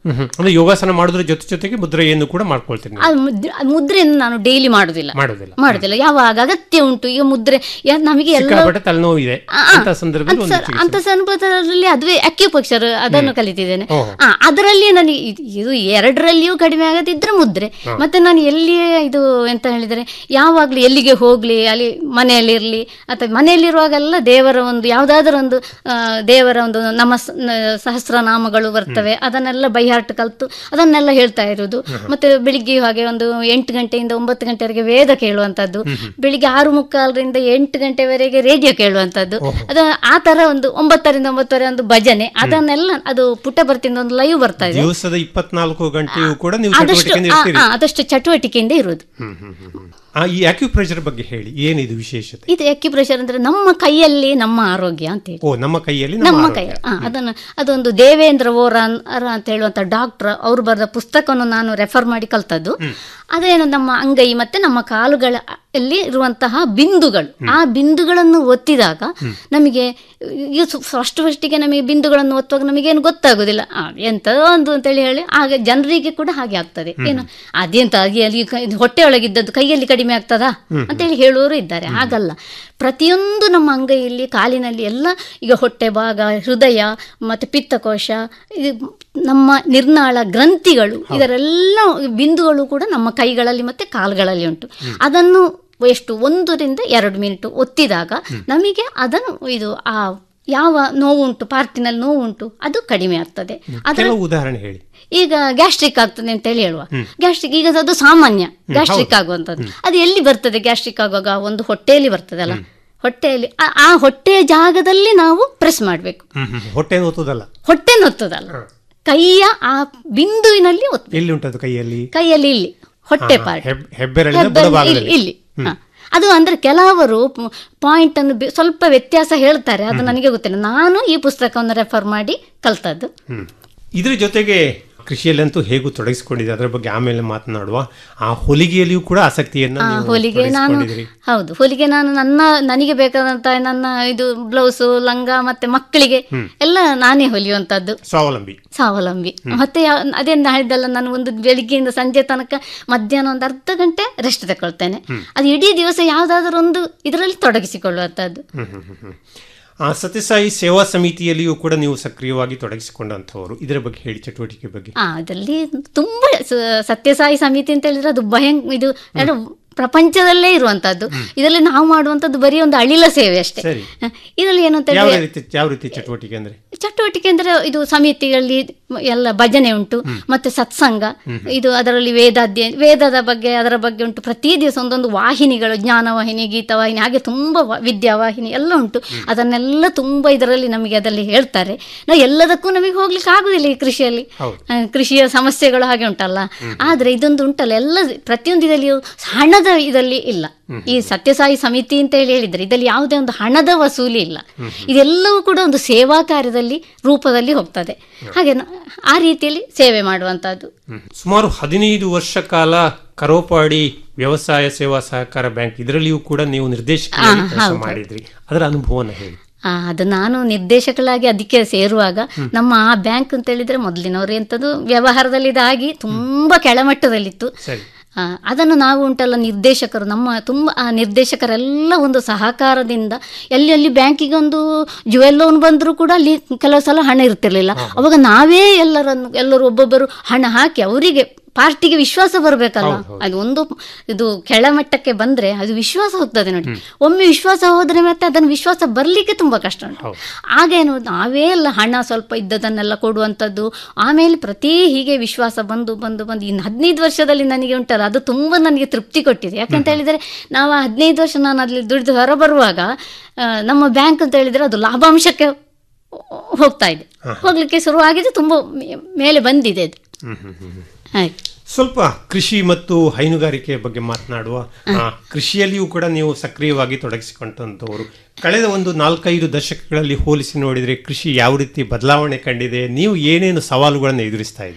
ಅಂದ್ರೆ ಯೋಗಾಸನ ಮಾಡೋದ್ರ ಜೊತೆ ಜೊತೆಗೆ ಮುದ್ರೆಯನ್ನು ಕೂಡ ಮಾಡ್ಕೊಳ್ತೀನಿ ನೀವು. ಆ ಮುದ್ರೆ ಆ ಮುದ್ರೆಯನ್ನು ನಾನು ಡೈಲಿ ಮಾಡುದಿಲ್ಲ ಮಾಡೋದಿಲ್ಲ ಮಾಡುದಿಲ್ಲ ಯಾವಾಗ ಅಗತ್ಯ ಉಂಟು ಈಗ ಮುದ್ರೆ ಯಾ- ನಮಗೆ ಎಲ್ಲ ಸಿಕ್ಕಾಪಟ್ಟೆ ತಲೆನೋವು ಇದೆ ಆ, ಆ. ಅಂತ ಸಂದರ್ಭದಲ್ಲಿ ಒಂದು ಅಂತ- ಅಂತ ಸಂದರ್ಭದಲ್ಲಿ ಅದುವೇ ಅಕ್ಯುಪಕ್ಷರ್ ಅದನ್ನು ಕಲಿತಿದ್ದೇನೆ ಓಹೋ. ಆ, ಅದರಲ್ಲಿ ನನಗೆ ಇದು- ಇದು ಎರಡರಲ್ಲಿಯೂ ಕಡಿಮೆ ಆಗದಿದ್ರೆ ಮುದ್ರೆ ಹಾ. ಮತ್ತೆ ನಾನು ಎಲ್ಲಿಯೇ ಇದು ಎಂತ ಹೇಳಿದರೆ ಯಾವಾಗ್ಲೂ ಎಲ್ಲಿಗೆ ಹೋಗ್ಲಿ ಅಲ್ಲಿ ಮನೆಯಲ್ಲಿರ್ಲಿ ಅಥವಾ ಮನೆಯಲ್ಲಿರುವಾಗೆಲ್ಲ ದೇವರ ಒಂದು ಯಾವುದಾದ್ರೂ ಒಂದು ಆ, ದೇವರ ಒಂದು ನಮ ಸಹಸ್ರನಾಮಗಳು ಬರ್ತವೆ ಅದನ್ನೆಲ್ಲ ಬೈಹಾರ್ಟ್ ಕಲ್ತು ಅದನ್ನೆಲ್ಲ ಹೇಳ್ತಾ ಇರೋದು ಮತ್ತೆ ಬೆಳಿಗ್ಗೆ ಹಾಗೆ ಒಂದು ಎಂಟು ಗಂಟೆಯಿಂದ ಒಂಬತ್ತು ಗಂಟೆವರೆಗೆ ವೇದ ಕೇಳುವಂತದ್ದು ಬೆಳಿಗ್ಗೆ ಆರು ಮುಕ್ಕಾಲರಿಂದ ಎಂಟು ಗಂಟೆವರೆಗೆ ರೇಡಿಯೋ ಕೇಳುವಂತದ್ದು ಅದು ಆ ತರ ಒಂದು ಒಂಬತ್ತರಿಂದ ಒಂಬತ್ತುವರೆ ಒಂದು ಭಜನೆ ಅದನ್ನೆಲ್ಲ ಅದು ಪುಟ್ಟಭರ್ತಿಯಿಂದ ಒಂದು ಲೈವ್ ಬರ್ತಾ ಇದೆ ದಿವಸದ ಇಪ್ಪತ್ನಾಲ್ಕು ಗಂಟೆಯೂ ಕೂಡ ನೀವು ಆದಷ್ಟು ಚಟುವಟಿಕೆಯಿಂದ ಆ, ಇರ್ತೀರಿ ಆ, ಆದಷ್ಟು ಚಟುವಟಿಕೆಯಿಂದ ಇರುವುದು ಹ್ಮ್, ಹ್ಮ್, ಹ್ಮ್, ಹ್ಮ್. ಆ, ಈ ಅಕ್ಯುಪ್ರೆಷರ್ ಬಗ್ಗೆ ಹೇಳಿ ಏನಿದು ವಿಶೇಷತೆ ಇದು ಅಕ್ಯುಪ್ರೆಷರ್ ಅಂದ್ರೆ ನಮ್ಮ ಕೈಯಲ್ಲಿ ನಮ್ಮ ಆರೋಗ್ಯ ಅಂತ ಹೇಳಿ ಓ ನಮ್ಮ ಕೈಯಲ್ಲಿ ನಮ್ಮ ನಮ್ಮ ಕೈ ಆರೋಗ್ಯ. ಆ, ಅದನ್ನು ಅದೊಂದು ದೇವೇಂದ್ರ ಓರಾನ್ ಅರ ಅಂತ ಹೇಳುವಂತ ಡಾಕ್ಟರ್ ಅವರು ಬರೆದ ಪುಸ್ತಕವನ್ನು ನಾನು ರೆಫರ್ ಮಾಡಿ ಕಲ್ತದ್ದು ಅದೇನು ನಮ್ಮ ಅಂಗೈ ಮತ್ತೆ ನಮ್ಮ ಕಾಲುಗಳ ಅಲ್ಲಿ ಇರುವಂತಹ ಬಿಂದುಗಳು ಆ ಬಿಂದುಗಳನ್ನು ಒತ್ತಿದಾಗ ನಮಗೆ ಈಗ ಫಸ್ಟ್ ಫಸ್ಟಿಗೆ ನಮಗೆ ಬಿಂದುಗಳನ್ನು ಒತ್ತುವಾಗ ನಮಗೇನು ಗೊತ್ತಾಗೋದಿಲ್ಲ ಆ, ಎಂತದೋ ಒಂದು ಅಂತೇಳಿ ಹೇಳಿ ಆಗ ಜನರಿಗೆ ಕೂಡ ಹಾಗೆ ಆಗ್ತದೆ ಏನು ಅದೆಂತ ಅದೇ ಅಲ್ಲಿ ಕ- ಇದು ಹೊಟ್ಟೆ ಒಳಗಿದ್ದದ್ದು ಕೈಯಲ್ಲಿ ಕಡಿಮೆ ಆಗ್ತದಾ ಅಂತೇಳಿ ಹೇಳುವವರು ಇದ್ದಾರೆ ಹಾಗಲ್ಲ ಪ್ರತಿಯೊಂದು ನಮ್ಮ ಅಂಗೈಯಲ್ಲಿ ಕಾಲಿನಲ್ಲಿ ಎಲ್ಲ ಈಗ ಹೊಟ್ಟೆ ಭಾಗ ಹೃದಯ ಮತ್ತು ಪಿತ್ತಕೋಶ ಇದು ನಮ್ಮ ನಿರ್ನಾಳ ಗ್ರಂಥಿಗಳು ಇದರೆಲ್ಲ ಬಿಂದುಗಳು ಕೂಡ ನಮ್ಮ ಕೈಗಳಲ್ಲಿ ಮತ್ತೆ ಕಾಲುಗಳಲ್ಲಿ ಉಂಟು ಅದನ್ನು ಎಷ್ಟು ಒಂದರಿಂದ ಎರಡು ಮಿನಿಟ್ ಒತ್ತಿದಾಗ ನಮಗೆ ಅದನ್ನು ಇದು ಆ ಯಾವ ನೋವುಂಟು ಪಾರ್ಟಿನಲ್ಲಿ ನೋವುಂಟು ಅದು ಕಡಿಮೆ ಆಗ್ತದೆ ಅದರ ಕೆಲವು ಉದಾಹರಣೆ ಹೇಳಿ ಈಗ ಗ್ಯಾಸ್ಟ್ರಿಕ್ ಆಗ್ತದೆ ಅಂತ ಹೇಳಿ ಹೇಳುವ ಗ್ಯಾಸ್ಟ್ರಿಕ್ ಈಗ ಅದು ಸಾಮಾನ್ಯ ಗ್ಯಾಸ್ಟ್ರಿಕ್ ಆಗುವಂಥದ್ದು ಅದು ಎಲ್ಲಿ ಬರ್ತದೆ ಗ್ಯಾಸ್ಟ್ರಿಕ್ ಆಗುವಾಗ ಒಂದು ಹೊಟ್ಟೆಯಲ್ಲಿ ಬರ್ತದಲ್ಲ ಹೊಟ್ಟೆಯಲ್ಲಿ ಆ- ಆ ಹೊಟ್ಟೆಯ ಜಾಗದಲ್ಲಿ ನಾವು ಪ್ರೆಸ್ ಮಾಡಬೇಕು ಹ್ಮ್, ಹ್ಮ್. ಹೊಟ್ಟೆ ಒತ್ತುದಲ್ಲ ಹೊಟ್ಟೆ ಒತ್ತದಲ್ಲ ಕೈಯ ಆ ಬಿಂದುವಿನಲ್ಲಿ ಒತ್ತು ಎಲ್ಲಿ ಉಂಟದು ಕೈಯಲ್ಲಿ ಕೈಯಲ್ಲಿ ಇಲ್ಲಿ ಹೊಟ್ಟೆ ಹಾ, ಪಾರ್ಟ್ ಹೆಬ್- ಹೆಬ್ಬೆರಳಿನ ಹೆಬ್ಬೆರಳು ಬಲಭಾಗದಲ್ಲಿ. ಇಲ್ಲಿ ಇಲ್ಲಿ. ಹಾ. ಅದು ಅಂದ್ರೆ ಕೆಲವರು ಪಾಯಿಂಟ್ ಅನ್ನು ಬೆ- ಸ್ವಲ್ಪ ವ್ಯತ್ಯಾಸ ಹೇಳ್ತಾರೆ ಅದು ನನಗೆ ಗೊತ್ತಿಲ್ಲ ನಾನು ಈ ಪುಸ್ತಕವನ್ನು ರೆಫರ್ ಮಾಡಿ ಕಲ್ತದ್ದು ಹ್ಮ್. ಇದ್ರ ಜೊತೆಗೆ ಕೃಷಿಯಲ್ಲಂತೂ ಹೇಗೂ ತೊಡಗಿಸಿಕೊಂಡಿದೆ ಅದರ ಬಗ್ಗೆ ಆಮೇಲೆ ಮಾತನಾಡುವ ಆ ಹೊಲಿಗೆಯಲ್ಲಿಯೂ ಕೂಡ ಆಸಕ್ತಿಯನ್ನು ಆ, ನೀವು ಹೊಲಿಗೆ ನಾನು ತೊಡಗಿಸಿಕೊಂಡಿದ್ದೀರಿ. ಹೌದು ಹೊಲಿಗೆ ನಾನು ನನ್ನ ನನಗೆ ಬೇಕಾದಂತ ನನ್ನ ಇದು ಬ್ಲೌಸು ಲಂಗ ಮತ್ತೆ ಮಕ್ಕಳಿಗೆ ಹ್ಮ್. ಎಲ್ಲ ನಾನೇ ಹೊಲಿಯುವಂತದ್ದು ಸ್ವಾವಲಂಬಿ ಸ್ವಾವಲಂಬಿ ಮತ್ತೆ ಯಾ- ಅದೇ ನಾ ಹೇಳಿದಲ್ಲ ನಾನು ಒಂದು ಬೆಳಿಗ್ಗೆಯಿಂದ ಸಂಜೆ ತನಕ ಮಧ್ಯಾಹ್ನ ಒಂದು ಅರ್ಧ ಗಂಟೆ ರೆಸ್ಟ್ ತಗೊಳ್ತೇನೆ ಹ್ಮ್. ಅದು ಇಡೀ ದಿವಸ ಯಾವ್ದಾದ್ರು ಒಂದು ಇದರಲ್ಲಿ ತೊಡಗಿಸಿಕೊಳ್ಳುವಂತದ್ದು ಹ್ಮ್, ಹ್ಮ್, ಹ್ಮ್, ಹ್ಮ್. ಆ ಸತ್ಯಸಾಯಿ ಸೇವಾ ಸಮಿತಿಯಲ್ಲಿಯೂ ಕೂಡ ನೀವು ಸಕ್ರಿಯವಾಗಿ ತೊಡಗಿಸಿಕೊಂಡಂಥವರು ಇದರ ಬಗ್ಗೆ ಹೇಳಿ ಚಟುವಟಿಕೆ ಬಗ್ಗೆ ಆ ಅದರಲ್ಲಿ ತುಂಬಾ ಸ- ಸತ್ಯಸಾಯಿ ಸಮಿತಿ ಅಂತ ಹೇಳಿದ್ರೆ ಅದು ಭಯಂ ಇದು ಏನು ಪ್ರಪಂಚದಲ್ಲೇ ಇರುವಂತದ್ದು ಇದರಲ್ಲಿ ನಾವು ಮಾಡುವಂತದ್ದು ಬರೀ ಒಂದು ಅಳಿಲ ಸೇವೆ ಅಷ್ಟೇ ಸರಿ. ಇದರಲ್ಲಿ ಏನು ಅಂತ ಯಾವ ಹೇಳಿದ್ರೆ ರೀತಿ ಯಾವ ರೀತಿ ಚಟುವಟಿಕೆ ಅಂದ್ರೆ ಚಟುವಟಿಕೆ ಅಂದ್ರೆ ಇದು ಸಮಿತಿಗಳಲ್ಲಿ ಎಲ್ಲ ಭಜನೆ ಉಂಟು ಮತ್ತೆ ಸತ್ಸಂಗ ಇದು ಅದರಲ್ಲಿ ವೇದಾಧ್ಯಯನ ವೇದದ ಬಗ್ಗೆ ಅದರ ಬಗ್ಗೆ ಉಂಟು ಪ್ರತಿ ದಿವಸ ಒಂದೊಂದು ವಾಹಿನಿಗಳು ಜ್ಞಾನವಾಹಿನಿ ಗೀತವಾಹಿನಿ ಹಾಗೆ ತುಂಬಾ ವ- ವಿದ್ಯಾವಾಹಿನಿ ಎಲ್ಲ ಉಂಟು ಅದನ್ನೆಲ್ಲ ತುಂಬಾ ಇದರಲ್ಲಿ ನಮಗೆ ಅದರಲ್ಲಿ ಹೇಳ್ತಾರೆ ನಾವು ಎಲ್ಲದಕ್ಕೂ ನಮಗೆ ಹೋಗ್ಲಿಕ್ಕೆ ಆಗುದಿಲ್ಲ ಈ ಕೃಷಿಯಲ್ಲಿ ಹೌದು. ಆ, ಕೃಷಿಯ ಸಮಸ್ಯೆಗಳು ಹಾಗೆ ಉಂಟಲ್ಲ ಆದ್ರೆ ಇದೊಂದು ಉಂಟಲ್ಲ ಎಲ್ಲ ಪ್ರತಿಯೊಂದು ಇದರಲ್ಲಿ ಹಣದ ಇದರಲ್ಲಿ ಇಲ್ಲ ಈ ಸತ್ಯಸಾಯಿ ಸಮಿತಿ ಅಂತ ಹೇಳಿ ಹೇಳಿದ್ರೆ ಇದರಲ್ಲಿ ಯಾವುದೇ ಒಂದು ಹಣದ ವಸೂಲಿ ಇಲ್ಲ ಇದೆಲ್ಲವೂ ಕೂಡ ಒಂದು ಸೇವಾ ಕಾರ್ಯದಲ್ಲಿ ರೂಪದಲ್ಲಿ ಹೋಗ್ತದೆ ಹಾಗೆ ನ- ಆ ರೀತಿಯಲ್ಲಿ ಸೇವೆ ಮಾಡುವಂತಹದ್ದು ಹ್ಮ್. ಸುಮಾರು ಹದಿನೈದು ವರ್ಷ ಕಾಲ ಕರೋಪಾಡಿ ವ್ಯವಸಾಯ ಸೇವಾ ಸಹಕಾರ ಬ್ಯಾಂಕ್ ಇದರಲ್ಲಿಯೂ ಕೂಡ ನೀವು ನಿರ್ದೇಶಕರಾಗಿ ಆ, ಕೆಲಸ ಹೌದು. ಮಾಡಿದ್ರಿ ಅದರ ಅನುಭವನ ಹೇಳಿ ಆ, ಅದು ನಾನು ನಿರ್ದೇಶಕಳಾಗಿ ಅದಕ್ಕೆ ಸೇರುವಾಗ ನಮ್ಮ ಆ ಬ್ಯಾಂಕ್ ಅಂತ ಹೇಳಿದ್ರೆ ಮೊದಲಿನವರು ಎಂಥದ್ದು ವ್ಯವಹಾರದಲ್ಲಿ ಇದಾಗಿ ತುಂಬಾ ಕೆಳಮಟ್ಟದಲ್ಲಿತ್ತು ಸರಿ ಆ, ಅದನ್ನು ನಾವು ಉಂಟಲ್ಲ ನಿರ್ದೇಶಕರು ನಮ್ಮ ತುಂಬ ಆ ನಿರ್ದೇಶಕರೆಲ್ಲ ಒಂದು ಸಹಕಾರದಿಂದ ಎಲ್ಲಿ ಅಲ್ಲಿ ಬ್ಯಾಂಕಿಗೆ ಒಂದು ಜುವೆಲ್ ಲೋನ್ ಬಂದರೂ ಕೂಡ ಅಲ್ಲಿ ಕೆಲವು ಸಲ ಹಣ ಇರ್ತಿರ್ಲಿಲ್ಲ ಅವಾಗ ನಾವೇ ಎಲ್ಲರನ್ನು ಎಲ್ಲರೂ ಒಬ್ಬೊಬ್ಬರು ಹಣ ಹಾಕಿ ಅವರಿಗೆ ಪಾರ್ಟಿಗೆ ವಿಶ್ವಾಸ ಬರಬೇಕಲ್ಲ ಅದು ಒಂದು ಇದು ಕೆಳಮಟ್ಟಕ್ಕೆ ಬಂದ್ರೆ ಅದು ವಿಶ್ವಾಸ ಹೋಗ್ತದೆ ನೋಡಿ ಒಮ್ಮೆ ವಿಶ್ವಾಸ ಹೋದ್ರೆ ಮತ್ತೆ ಅದನ್ನು ವಿಶ್ವಾಸ ಬರ್ಲಿಕ್ಕೆ ತುಂಬಾ ಕಷ್ಟ ಉಂಟು ಆಗೇನು ನಾವೇ ಎಲ್ಲ ಹಣ ಸ್ವಲ್ಪ ಇದ್ದದನ್ನೆಲ್ಲ ಕೊಡುವಂಥದ್ದು ಆಮೇಲೆ ಪ್ರತಿ ಹೀಗೆ ವಿಶ್ವಾಸ ಬಂದು ಬಂದು ಬಂದು ಇನ್ನು ಹದಿನೈದು ವರ್ಷದಲ್ಲಿ ನನಗೆ ಉಂಟಲ್ಲ ಅದು ತುಂಬಾ ನನಗೆ ತೃಪ್ತಿ ಕೊಟ್ಟಿದೆ ಯಾಕಂತ ಹೇಳಿದರೆ ನಾವು ಆ ಹದಿನೈದು ವರ್ಷ ನಾನು ಅಲ್ಲಿ ದುಡಿದು ಹೊರ ಬರುವಾಗ ಆ, ನಮ್ಮ ಬ್ಯಾಂಕ್ ಅಂತ ಹೇಳಿದರೆ ಅದು ಲಾಭಾಂಶಕ್ಕೆ ಹೋಗ್ತಾ ಇದೆ ಹೋಗ್ಲಿಕ್ಕೆ ಶುರುವಾಗಿದೆ ತುಂಬ ಮೇ- ಮೇಲೆ ಬಂದಿದೆ ಅದು ಹ್ಮ್, ಹ್ಮ್, ಹ್ಮ್, ಹ್ಮ್. ಆಯ್ತು ಸ್ವಲ್ಪ ಕೃಷಿ ಮತ್ತು ಹೈನುಗಾರಿಕೆಯ ಬಗ್ಗೆ ಮಾತನಾಡುವ ಆ, ಕೃಷಿಯಲ್ಲಿಯೂ ಕೂಡ ನೀವು ಸಕ್ರಿಯವಾಗಿ ತೊಡಗಿಸಿಕೊಂಡಂಥವರು ಕಳೆದ ಒಂದು ನಾಲ್ಕೈದು ದಶಕಗಳಲ್ಲಿ ಹೋಲಿಸಿ ನೋಡಿದರೆ ಕೃಷಿ ಯಾವ ರೀತಿ ಬದಲಾವಣೆ ಕಂಡಿದೆ ನೀವು ಏನೇನು ಸವಾಲುಗಳನ್ನು ಎದುರಿಸ್ತಾ ಇದ್ದೀರಿ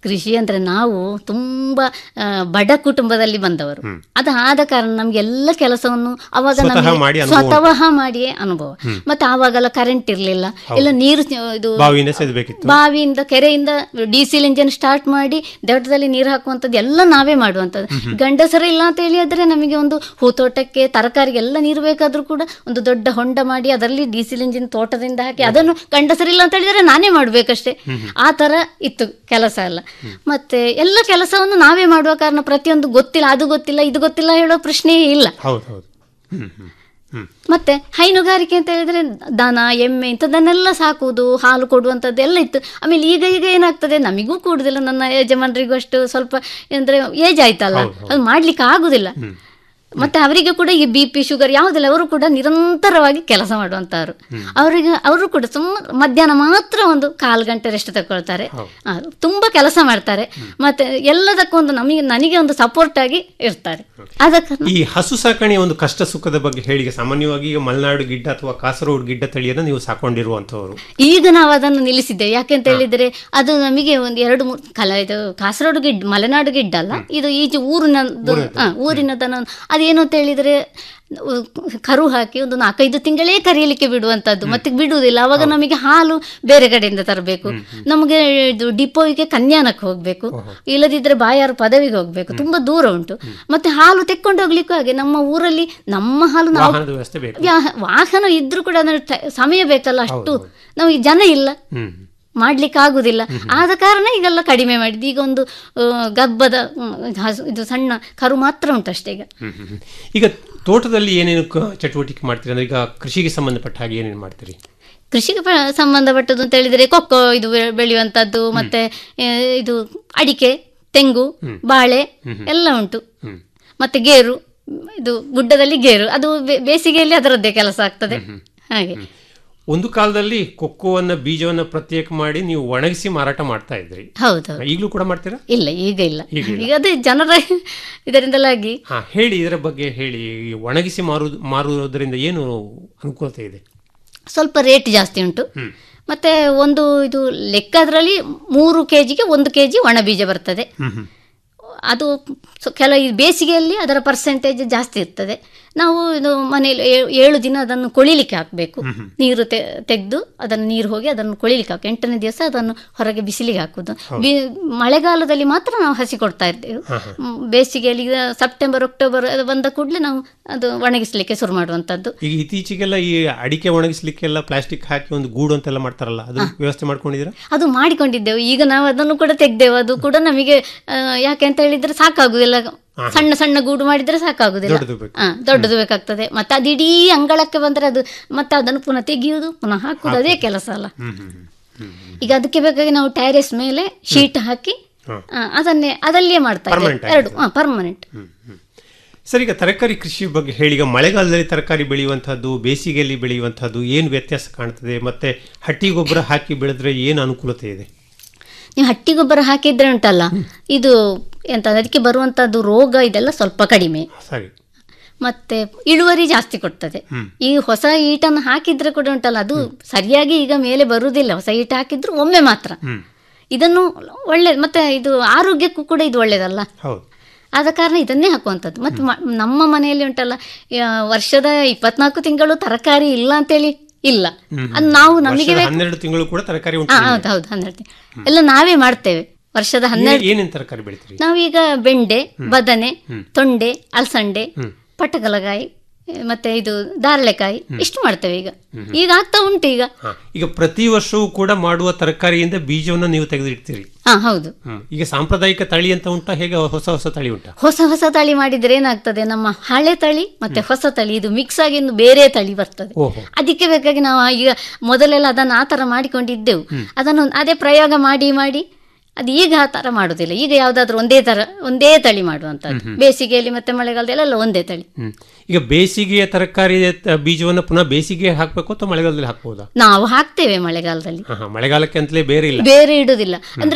ಕೃಷಿ ಅಂದ್ರೆ ನಾವು ತುಂಬಾ ಆ, ಬಡ ಕುಟುಂಬದಲ್ಲಿ ಬಂದವರು ಅದು ಆದ ಕಾರಣ ನಮ್ಗೆ ಎಲ್ಲ ಕೆಲಸವನ್ನು ಅವಾಗ ಸ್ವತಃ ನಮಗೆ ಮಾಡಿ ಅನುಭವ ಉಂಟು. ಸ್ವತಃ ಮಾಡಿಯೇ ಅನುಭವ ಹ್ಮ್. ಮತ್ತೆ ಆವಾಗೆಲ್ಲ ಕರೆಂಟ್ ಇರ್ಲಿಲ್ಲ ಹೌದು. ಎಲ್ಲ ನೀರು ಇದು ಬಾವಿಯಿಂದ ಸೇದಬೇಕಿತ್ತು ಬಾವಿಯಿಂದ ಕೆರೆಯಿಂದ ಡೀಸೆಲ್ ಇಂಜಿನ್ ಸ್ಟಾರ್ಟ್ ಮಾಡಿ ದೊಡ್ಡದಲ್ಲಿ ನೀರು ಹಾಕುವಂಥದ್ದು ಎಲ್ಲ ನಾವೇ ಮಾಡುವಂಥದ್ದು ಹ್ಮ್. ಗಂಡಸರು ಇಲ್ಲ ಅಂತ ಹೇಳಿದ್ರೆ ನಮಗೆ ಒಂದು ಹೂತೋಟಕ್ಕೆ ತರಕಾರಿಗೆ ಎಲ್ಲ ನೀರು ಬೇಕಾದ್ರೂ ಕೂಡ ಒಂದು ದೊಡ್ಡ ಹೊಂಡ ಮಾಡಿ ಅದರಲ್ಲಿ ಡೀಸೆಲ್ ಇಂಜಿನ್ ತೋಟದಿಂದ ಹಾಕಿ ಅದನ್ನು ಗಂಡಸರಿಲ್ಲ ಅಂತ ಹೇಳಿದ್ರೆ ನಾನೇ ಮಾಡ್ಬೇಕಷ್ಟೇ ಹ್ಮ್ ಹ್ಮ್. ಆ ತರ ಇತ್ತು ಕೆಲಸ ಎಲ್ಲ ಮತ್ತೆ ಎಲ್ಲ ಕೆಲಸವನ್ನು ನಾವೇ ಮಾಡುವ ಕಾರಣ ಪ್ರತಿಯೊಂದು ಗೊತ್ತಿಲ್ಲ ಅದು ಗೊತ್ತಿಲ್ಲ ಇದು ಗೊತ್ತಿಲ್ಲ ಹೇಳೋ ಪ್ರಶ್ನೆಯೇ ಇಲ್ಲ ಹೌದು ಹೌದು ಹ್ಮ್ ಹ್ಮ್ ಹ್ಮ್ ಮತ್ತೆ ಹೈನುಗಾರಿಕೆ ಅಂತ ಹೇಳಿದ್ರೆ ದನ ಎಮ್ಮೆ ಇಂಥದ್ದನ್ನೆಲ್ಲ ಸಾಕುವುದು ಹಾಲು ಕೊಡುವಂಥದ್ದು ಎಲ್ಲ ಇತ್ತು ಆಮೇಲೆ ಈಗ ಈಗ ಏನಾಗ್ತದೆ ನಮಿಗೂ ಕೂಡುದಿಲ್ಲ ನನ್ನ ಯಜಮಾನರಿಗೂ ಅಷ್ಟು ಸ್ವಲ್ಪ ಅಂದ್ರೆ ಏಜ್ ಆಯ್ತಲ್ಲ ಹೌದು, ಹೌದು. ಅದು ಮಾಡ್ಲಿಕ್ಕೆ ಆಗುದಿಲ್ಲ ಮತ್ತೆ ಅವರಿಗೆ ಕೂಡ ಈ ಬಿ ಪಿ ಶುಗರ್ ಯಾವುದಿಲ್ಲ ಅವರು ಕೂಡ ನಿರಂತರವಾಗಿ ಕೆಲಸ ಮಾಡುವಂತವರು ಅವರಿಗೆ ಅವರು ಕೂಡ ಸುಮ್ಮ ಮಧ್ಯಾಹ್ನ ಮಾತ್ರ ಒಂದು ಕಾಲು ಗಂಟೆ ರೆಸ್ಟ್ ತಗೊಳ್ತಾರೆ ಆ, ತುಂಬಾ ಕೆಲಸ ಮಾಡ್ತಾರೆ ಮತ್ತೆ ಎಲ್ಲದಕ್ಕೂ ಒಂದು ನಮಗೆ ನನಗೆ ಒಂದು ಸಪೋರ್ಟ್ ಆಗಿ ಇರ್ತಾರೆ ಅದಕ್ಕೆ ಈ ಹಸು ಸಾಕಣೆಯ ಒಂದು ಕಷ್ಟ ಸುಖದ ಬಗ್ಗೆ ಹೇಳಿ ಈಗ ಸಾಮಾನ್ಯವಾಗಿ ಈಗ ಮಲೆನಾಡು ಗಿಡ್ಡ ಅಥವಾ ಕಾಸರಗೋಡು ಗಿಡ್ಡ ತಳಿಯನ್ನು ನೀವು ಸಾಕೊಂಡಿರುವಂತವರು ಈಗ ನಾವು ಅದನ್ನು ನಿಲ್ಲಿಸಿದ್ದೇವೆ ಯಾಕೆಂತ ಹೇಳಿದ್ರೆ ಅದು ನಮಗೆ ಒಂದು ಎರಡು ಮೂರು ಕಲ ಇದು ಕಾಸರಗೋಡು ಗಿಡ್ಡ ಮಲೆನಾಡು ಗಿಡ್ಡ ಅಲ್ಲ ಇದು ಈಚೆ ಊರಿನದ್ದು ಹಾ, ಊರಿನದನ್ನ ಅದೇನು ಅಂತ ಹೇಳಿದ್ರೆ ಉ- ಕರು ಹಾಕಿ ಒಂದು ನಾಲ್ಕೈದು ತಿಂಗಳೇ ಕರಿಯಲಿಕ್ಕೆ ಬಿಡುವಂತದ್ದು ಮತ್ತೆ ಬಿಡುವುದಿಲ್ಲ ಅವಾಗ ನಮಗೆ ಹಾಲು ಬೇರೆ ಕಡೆಯಿಂದ ತರಬೇಕು ನಮಗೆ ಇದು ಡಿಪೋವಿಗೆ ಕನ್ಯಾನಕ್ಕೆ ಹೋಗ್ಬೇಕು ಇಲ್ಲದಿದ್ರೆ ಬಾಯಾರು ಪದವಿಗೆ ಹೋಗ್ಬೇಕು ತುಂಬಾ ದೂರ ಉಂಟು ಮತ್ತೆ ಹಾಲು ತೆಕ್ಕೊಂಡು ಹೋಗ್ಲಿಕ್ಕೂ ಹಾಗೆ ನಮ್ಮ ಊರಲ್ಲಿ ನಮ್ಮ ಹಾಲು ನಾವು ವಾಹನದ ವ್ಯವಸ್ಥೆ ಬೇಕು ವ್ಯಾ- ವಾಹನ ಇದ್ರೂ ಕೂಡ ಅದರ ಟ- ಸಮಯ ಬೇಕಲ್ಲ ಅಷ್ಟು ನಮಗೆ ಜನ ಇಲ್ಲ ಹ್ಮ್ ಮಾಡ್ಲಿಕ್ಕೆ ಆಗುದಿಲ್ಲ ಆದ ಕಾರಣ ಈಗೆಲ್ಲ ಕಡಿಮೆ ಮಾಡಿದ್ದು ಈಗ ಒಂದು ಆ, ಗಬ್ಬದ ಹ್ಮ್, ಹಸು- ಇದು ಸಣ್ಣ ಕರು ಮಾತ್ರ ಉಂಟು ಅಷ್ಟೇ ಈಗ ಹ್ಮ್ ಹ್ಮ್ ಹ್ಮ್. ಈಗ ತೋಟದಲ್ಲಿ ಏನೇನು ಕ- ಚಟುವಟಿಕೆ ಮಾಡ್ತೀರಿ ಅಂದ್ರೆ ಈಗ ಕೃಷಿಗೆ ಸಂಬಂಧಪಟ್ಟ ಹಾಗೆ ಏನೇನು ಮಾಡ್ತೀರಿ ಕೃಷಿಗೆ ಪ- ಸಂಬಂಧಪಟ್ಟದ್ದು ಅಂತ ಹೇಳಿದ್ರೆ ಕೊಕ್ಕೋ ಇದು ಬೆ- ಬೆಳೆಯುವಂತದ್ದು ಮತ್ತೆ ಆ, ಇದು ಅಡಿಕೆ ತೆಂಗು ಬಾಳೆ ಎಲ್ಲ ಉಂಟು ಮತ್ತೆ ಗೇರು ಇದು ಗುಡ್ಡದಲ್ಲಿ ಗೇರು ಅದು ಬೇ- ಬೇಸಿಗೆಯಲ್ಲಿ ಅದರದ್ದೇ ಕೆಲಸ ಆಗ್ತದೆ ಹಾಗೆ ಒಂದು ಕಾಲದಲ್ಲಿ ಕೊಕ್ಕೋವನ್ನ ಬೀಜವನ್ನ ಪ್ರತ್ಯೇಕ ಮಾಡಿ ನೀವು ಒಣಗಿಸಿ ಮಾರಾಟ ಮಾಡ್ತಾ ಇದ್ರಿ ಹೌದು ಈಗಲೂ ಕೂಡ ಮಾಡ್ತೀರಾ ಇಲ್ಲ ಈಗ ಇಲ್ಲ ಈಗ ಇಲ್ಲ. ಈಗ ಅದೇ ಜನರ ಇದರಿಂದಲಾಗಿ ಹಾ ಹೇಳಿ ಇದರ ಬಗ್ಗೆ ಹೇಳಿ ಈ ಒಣಗಿಸಿ ಮಾರುವುದು ಮಾರುವುದರಿಂದ ಏನು ಅನುಕೂಲತೆ ಇದೆ ಸ್ವಲ್ಪ ರೇಟ್ ಜಾಸ್ತಿ ಉಂಟು ಹ್ಮ್. ಮತ್ತೆ ಒಂದು ಇದು ಲೆಕ್ಕ ಅದರಲ್ಲಿ ಮೂರು ಕೆ ಜಿಗೆ ಒಂದು ಕೆ ಜಿ ಒಣ ಬೀಜ ಬರ್ತದೆ ಹ್ಮ್ ಹ್ಮ್ ಅದು ಸೊ ಕೆಲ ಈ ಬೇಸಿಗೆಯಲ್ಲಿ ಅದರ ಪರ್ಸೆಂಟೇಜ್ ಜಾಸ್ತಿ ಇರ್ತದೆ ನಾವು ಇದು ಮನೆಯಲ್ಲಿ ಏ- ಏಳು ದಿನ ಅದನ್ನು ಕೊಳಿಲಿಕ್ಕೆ ಹಾಕಬೇಕು ನೀರು te- ತೆಗೆದು ಅದನ್ನು ನೀರು ಹೋಗಿ ಅದನ್ನು ಕೊಳಿಲಿಕ್ಕೆ ಹಾಕಿ ಎಂಟನೇ ದಿವಸ ಅದನ್ನು ಹೊರಗೆ ಬಿಸಿಲಿಗೆ ಹಾಕುದು ಬಿ- ಮಳೆಗಾಲದಲ್ಲಿ ಮಾತ್ರ ನಾವು ಹಸಿ ಕೊಡ್ತಾ ಇರ್ತೇವೆ ಹಾ, ಹಾ. ಮ್, ಬೇಸಿಗೆಯಲ್ಲಿ ಈಗ ಸೆಪ್ಟೆಂಬರ್ ಅಕ್ಟೋಬರ್ ಅದು ಬಂದ ಕೂಡಲೇ ನಾವು ಅದು ಒಣಗಿಸ್ಲಿಕ್ಕೆ ಶುರು ಮಾಡುವಂಥದ್ದು ಈಗ ಇತ್ತೀಚೆಗೆಲ್ಲ ಈ ಅಡಿಕೆ ಒಣಗಿಸ್ಲಿಕ್ಕೆಲ್ಲ ಪ್ಲಾಸ್ಟಿಕ್ ಹಾಕಿ ಒಂದು ಗೂಡು ಅಂತೆಲ್ಲ ಮಾಡ್ತಾರಲ್ಲ ಅದು ವ್ಯವಸ್ಥೆ ಮಾಡ್ಕೊಂಡಿದ್ದೀರಾ ಅದು ಮಾಡಿಕೊಂಡಿದ್ದೆವು ಈಗ ನಾವು ಅದನ್ನು ಕೂಡ ತೆಗ್ದೆವು ಅದು ಕೂಡ ನಮಗೆ ಆ, ಯಾಕೆ ಅಂತ ಹೇಳಿದ್ರೆ ಸಾಕಾಗುದಿಲ್ಲ ಹಾ. ಸಣ್ಣ ಸಣ್ಣ ಗೂಡು ಮಾಡಿದ್ರೆ ಸಾಕಾಗುದಿಲ್ಲ ದೊಡ್ಡದು ಬೇಕು. ಹಾ ದೊಡ್ಡದು ಬೇಕಾಗ್ತದೆ ಮತ್ತೆ ಅದು ಇಡೀ ಅಂಗಳಕ್ಕೆ ಬಂದ್ರೆ ಅದು ಮತ್ತೆ ಅದನ್ನು ಪುನಃ ತೆಗೆಯುವುದು ಪುನಃ ಹಾಕುವುದು ಅದೇ ಕೆಲಸ ಅಲ್ಲ ಹ್ಮ್ ಹ್ಮ್ ಹ್ಮ್. ಈಗ ಅದಕ್ಕೆ ಬೇಕಾಗಿ ನಾವು ಟ್ಯಾರೆಸ್ ಮೇಲೆ ಶೀಟ್ ಹಾಕಿ ಹಾ. ಆ, ಅದನ್ನೇ ಅದಲ್ಲೇ ಮಾಡ್ತಾ ಇದ್ದೇವೆ Permanent ಎರಡು ಹಾ ಪರ್ಮನೆಂಟ್ ಸರ್ ಈಗ ತರಕಾರಿ ಕೃಷಿ ಬಗ್ಗೆ ಹೇಳಿ ಈಗ ಮಳೆಗಾಲದಲ್ಲಿ ತರಕಾರಿ ಬೆಳೆಯುವಂತಹದ್ದು ಬೇಸಿಗೆಯಲ್ಲಿ ಬೆಳೆಯುವಂತಹದ್ದು ಏನು ವ್ಯತ್ಯಾಸ ಕಾಣ್ತದೆ ಮತ್ತೆ ಹಟ್ಟಿ ಗೊಬ್ಬರ ಹಾಕಿ ಬೆಳೆದ್ರೆ ಏನು ಅನುಕೂಲತೆ ಇದೆ ನೀವು ಹಟ್ಟಿ ಗೊಬ್ಬರ ಹಾಕಿದ್ರೆ ಉಂಟಲ್ಲ ಇದು ಎಂತ ಅದಕ್ಕೆ ಬರುವಂತದ್ದು ರೋಗ ಇದೆಲ್ಲ ಸ್ವಲ್ಪ ಕಡಿಮೆ ಸರಿ ಮತ್ತೆ ಇಳುವರಿ ಜಾಸ್ತಿ ಕೊಡ್ತದೆ ಹ್ಮ್. ಈ ಹೊಸ ಈಟನ್ನು ಹಾಕಿದ್ರೆ ಕೂಡ ಉಂಟಲ್ಲ ಅದು ಸರಿಯಾಗಿ ಈಗ ಮೇಲೆ ಬರುವುದಿಲ್ಲ ಹೊಸ ಈಟ ಹಾಕಿದ್ರು ಒಮ್ಮೆ ಮಾತ್ರ ಹ್ಮ್ ಇದನ್ನು ಒಳ್ಳೆ ಮತ್ತೆ ಇದು ಆರೋಗ್ಯಕ್ಕೂ ಕೂಡ ಇದು ಒಳ್ಳೇದಲ್ಲ ಹೌದು ಆದ ಕಾರಣ ಇದನ್ನೇ ಹಾಕುವಂಥದ್ದು ಮತ್ತೆ ಮ- ನಮ್ಮ ಮನೆಯಲ್ಲಿ ಉಂಟಲ್ಲ ಆ, ವರ್ಷದ ಇಪ್ಪತ್ನಾಲ್ಕು ತಿಂಗಳು ತರಕಾರಿ ಇಲ್ಲ ಅಂತೇಳಿ ಇಲ್ಲ ಹ್ಮ್. ಅದು ನಾವು ನಮಗೆ ವರ್ಷದ ಬೇಕು ಹನ್ನೆರಡು ತಿಂಗಳು ಕೂಡ ತರಕಾರಿ ಉಂಟು ಹಾ ನಿಮಗೆ. ಹೌದು ಹೌದು ಹನ್ನೆರಡು ತಿಂಗಳು. ಎಲ್ಲ ನಾವೇ ಮಾಡ್ತೇವೆ ವರ್ಷದ ಹನ್ನೆರಡು ಏನ್- ಏನೇನ್ ತರಕಾರಿ ಬೆಳಿತೀರಿ ನಾವೀಗ ಬೆಂಡೆ ಬದನೆ ಹ್ಮ್. ತೊಂಡೆ ಅಲಸಂಡೆ ಹ್ಮ್. ಪಟಕಲಕಾಯಿ ಮತ್ತೆ ಇದು ದಾರಳೆಕಾಯಿ ಇಷ್ಟು ಮಾಡ್ತೇವೆ ಈಗ ಹ್ಮ್. ಈಗ ಆಗ್ತಾ ಉಂಟು ಈಗ ಹಾ. ಈಗ ಪ್ರತಿ ವರ್ಷವೂ ಕೂಡ ಮಾಡುವ ತರಕಾರಿಯಿಂದ ಬೀಜವನ್ನು ನೀವು ತೆಗೆದಿಡ್ತೀರಿ ಹಾ ಹೌದು ಹ್ಮ್. ಈಗ ಸಾಂಪ್ರದಾಯಿಕ ತಳಿ ಅಂತ ಉಂಟಾ ಹೇಗೆ ಹೊಸ ಹೊಸ ತಳಿ ಉಂಟಾ ಹೊಸ ಹೊಸ ತಳಿ ಮಾಡಿದ್ರೆ ಏನಾಗ್ತದೆ ನಮ್ಮ ಹಳೆ ತಳಿ ಮತ್ತೆ ಹೊಸ ತಳಿ ಇದು ಮಿಕ್ಸ್ ಆಗಿ ಒಂದು ಬೇರೆ ತಳಿ ಬರ್ತದೆ ಓಹೋ ಅದಕ್ಕೆ ಬೇಕಾಗಿ ನಾವು ಈಗ ಮೊದಲೆಲ್ಲ ಅದನ್ನು ಆ ಥರ ಮಾಡಿಕೊಂಡಿದ್ದೆವು ಹ್ಮ್. ಅದನ್ನು ಅದೇ ಪ್ರಯೋಗ ಮಾಡಿ ಮಾಡಿ ಅದು ಈಗ ಆ ಥರ ಮಾಡುದಿಲ್ಲ ಈಗ ಯಾವುದಾದ್ರೂ ಒಂದೇ ಥರ ಒಂದೇ ತಳಿ ಮಾಡುವಂಥದ್ದು ಹ್ಮ್ ಹ್ಮ್. ಬೇಸಿಗೆಯಲ್ಲಿ ಮತ್ತೆ ಮಳೆಗಾಲದಲ್ಲೆಲ್ಲ ಒಂದೇ ತಳಿ ಹ್ಮ್. ಈಗ ಬೇಸಿಗೆಯ ತರಕಾರಿ ತ- ಬೀಜವನ್ನು ಪುನಃ ಬೇಸಿಗೆ ಹಾಕ್ಬೇಕು ಅಥವಾ ಮಳೆಗಾಲದಲ್ಲಿ ಹಾಕ್ಬೋದಾ ನಾವು ಹಾಕ್ತೇವೆ ಮಳೆಗಾಲದಲ್ಲಿ ಹಾ, ಹಾ, ಮಳೆಗಾಲಕ್ಕೆ ಅಂತಲೇ ಬೇರೆ ಇಲ್ಲ ಬೇರೆ ಇಡುದಿಲ್ಲ ಅಂದ್ರೆ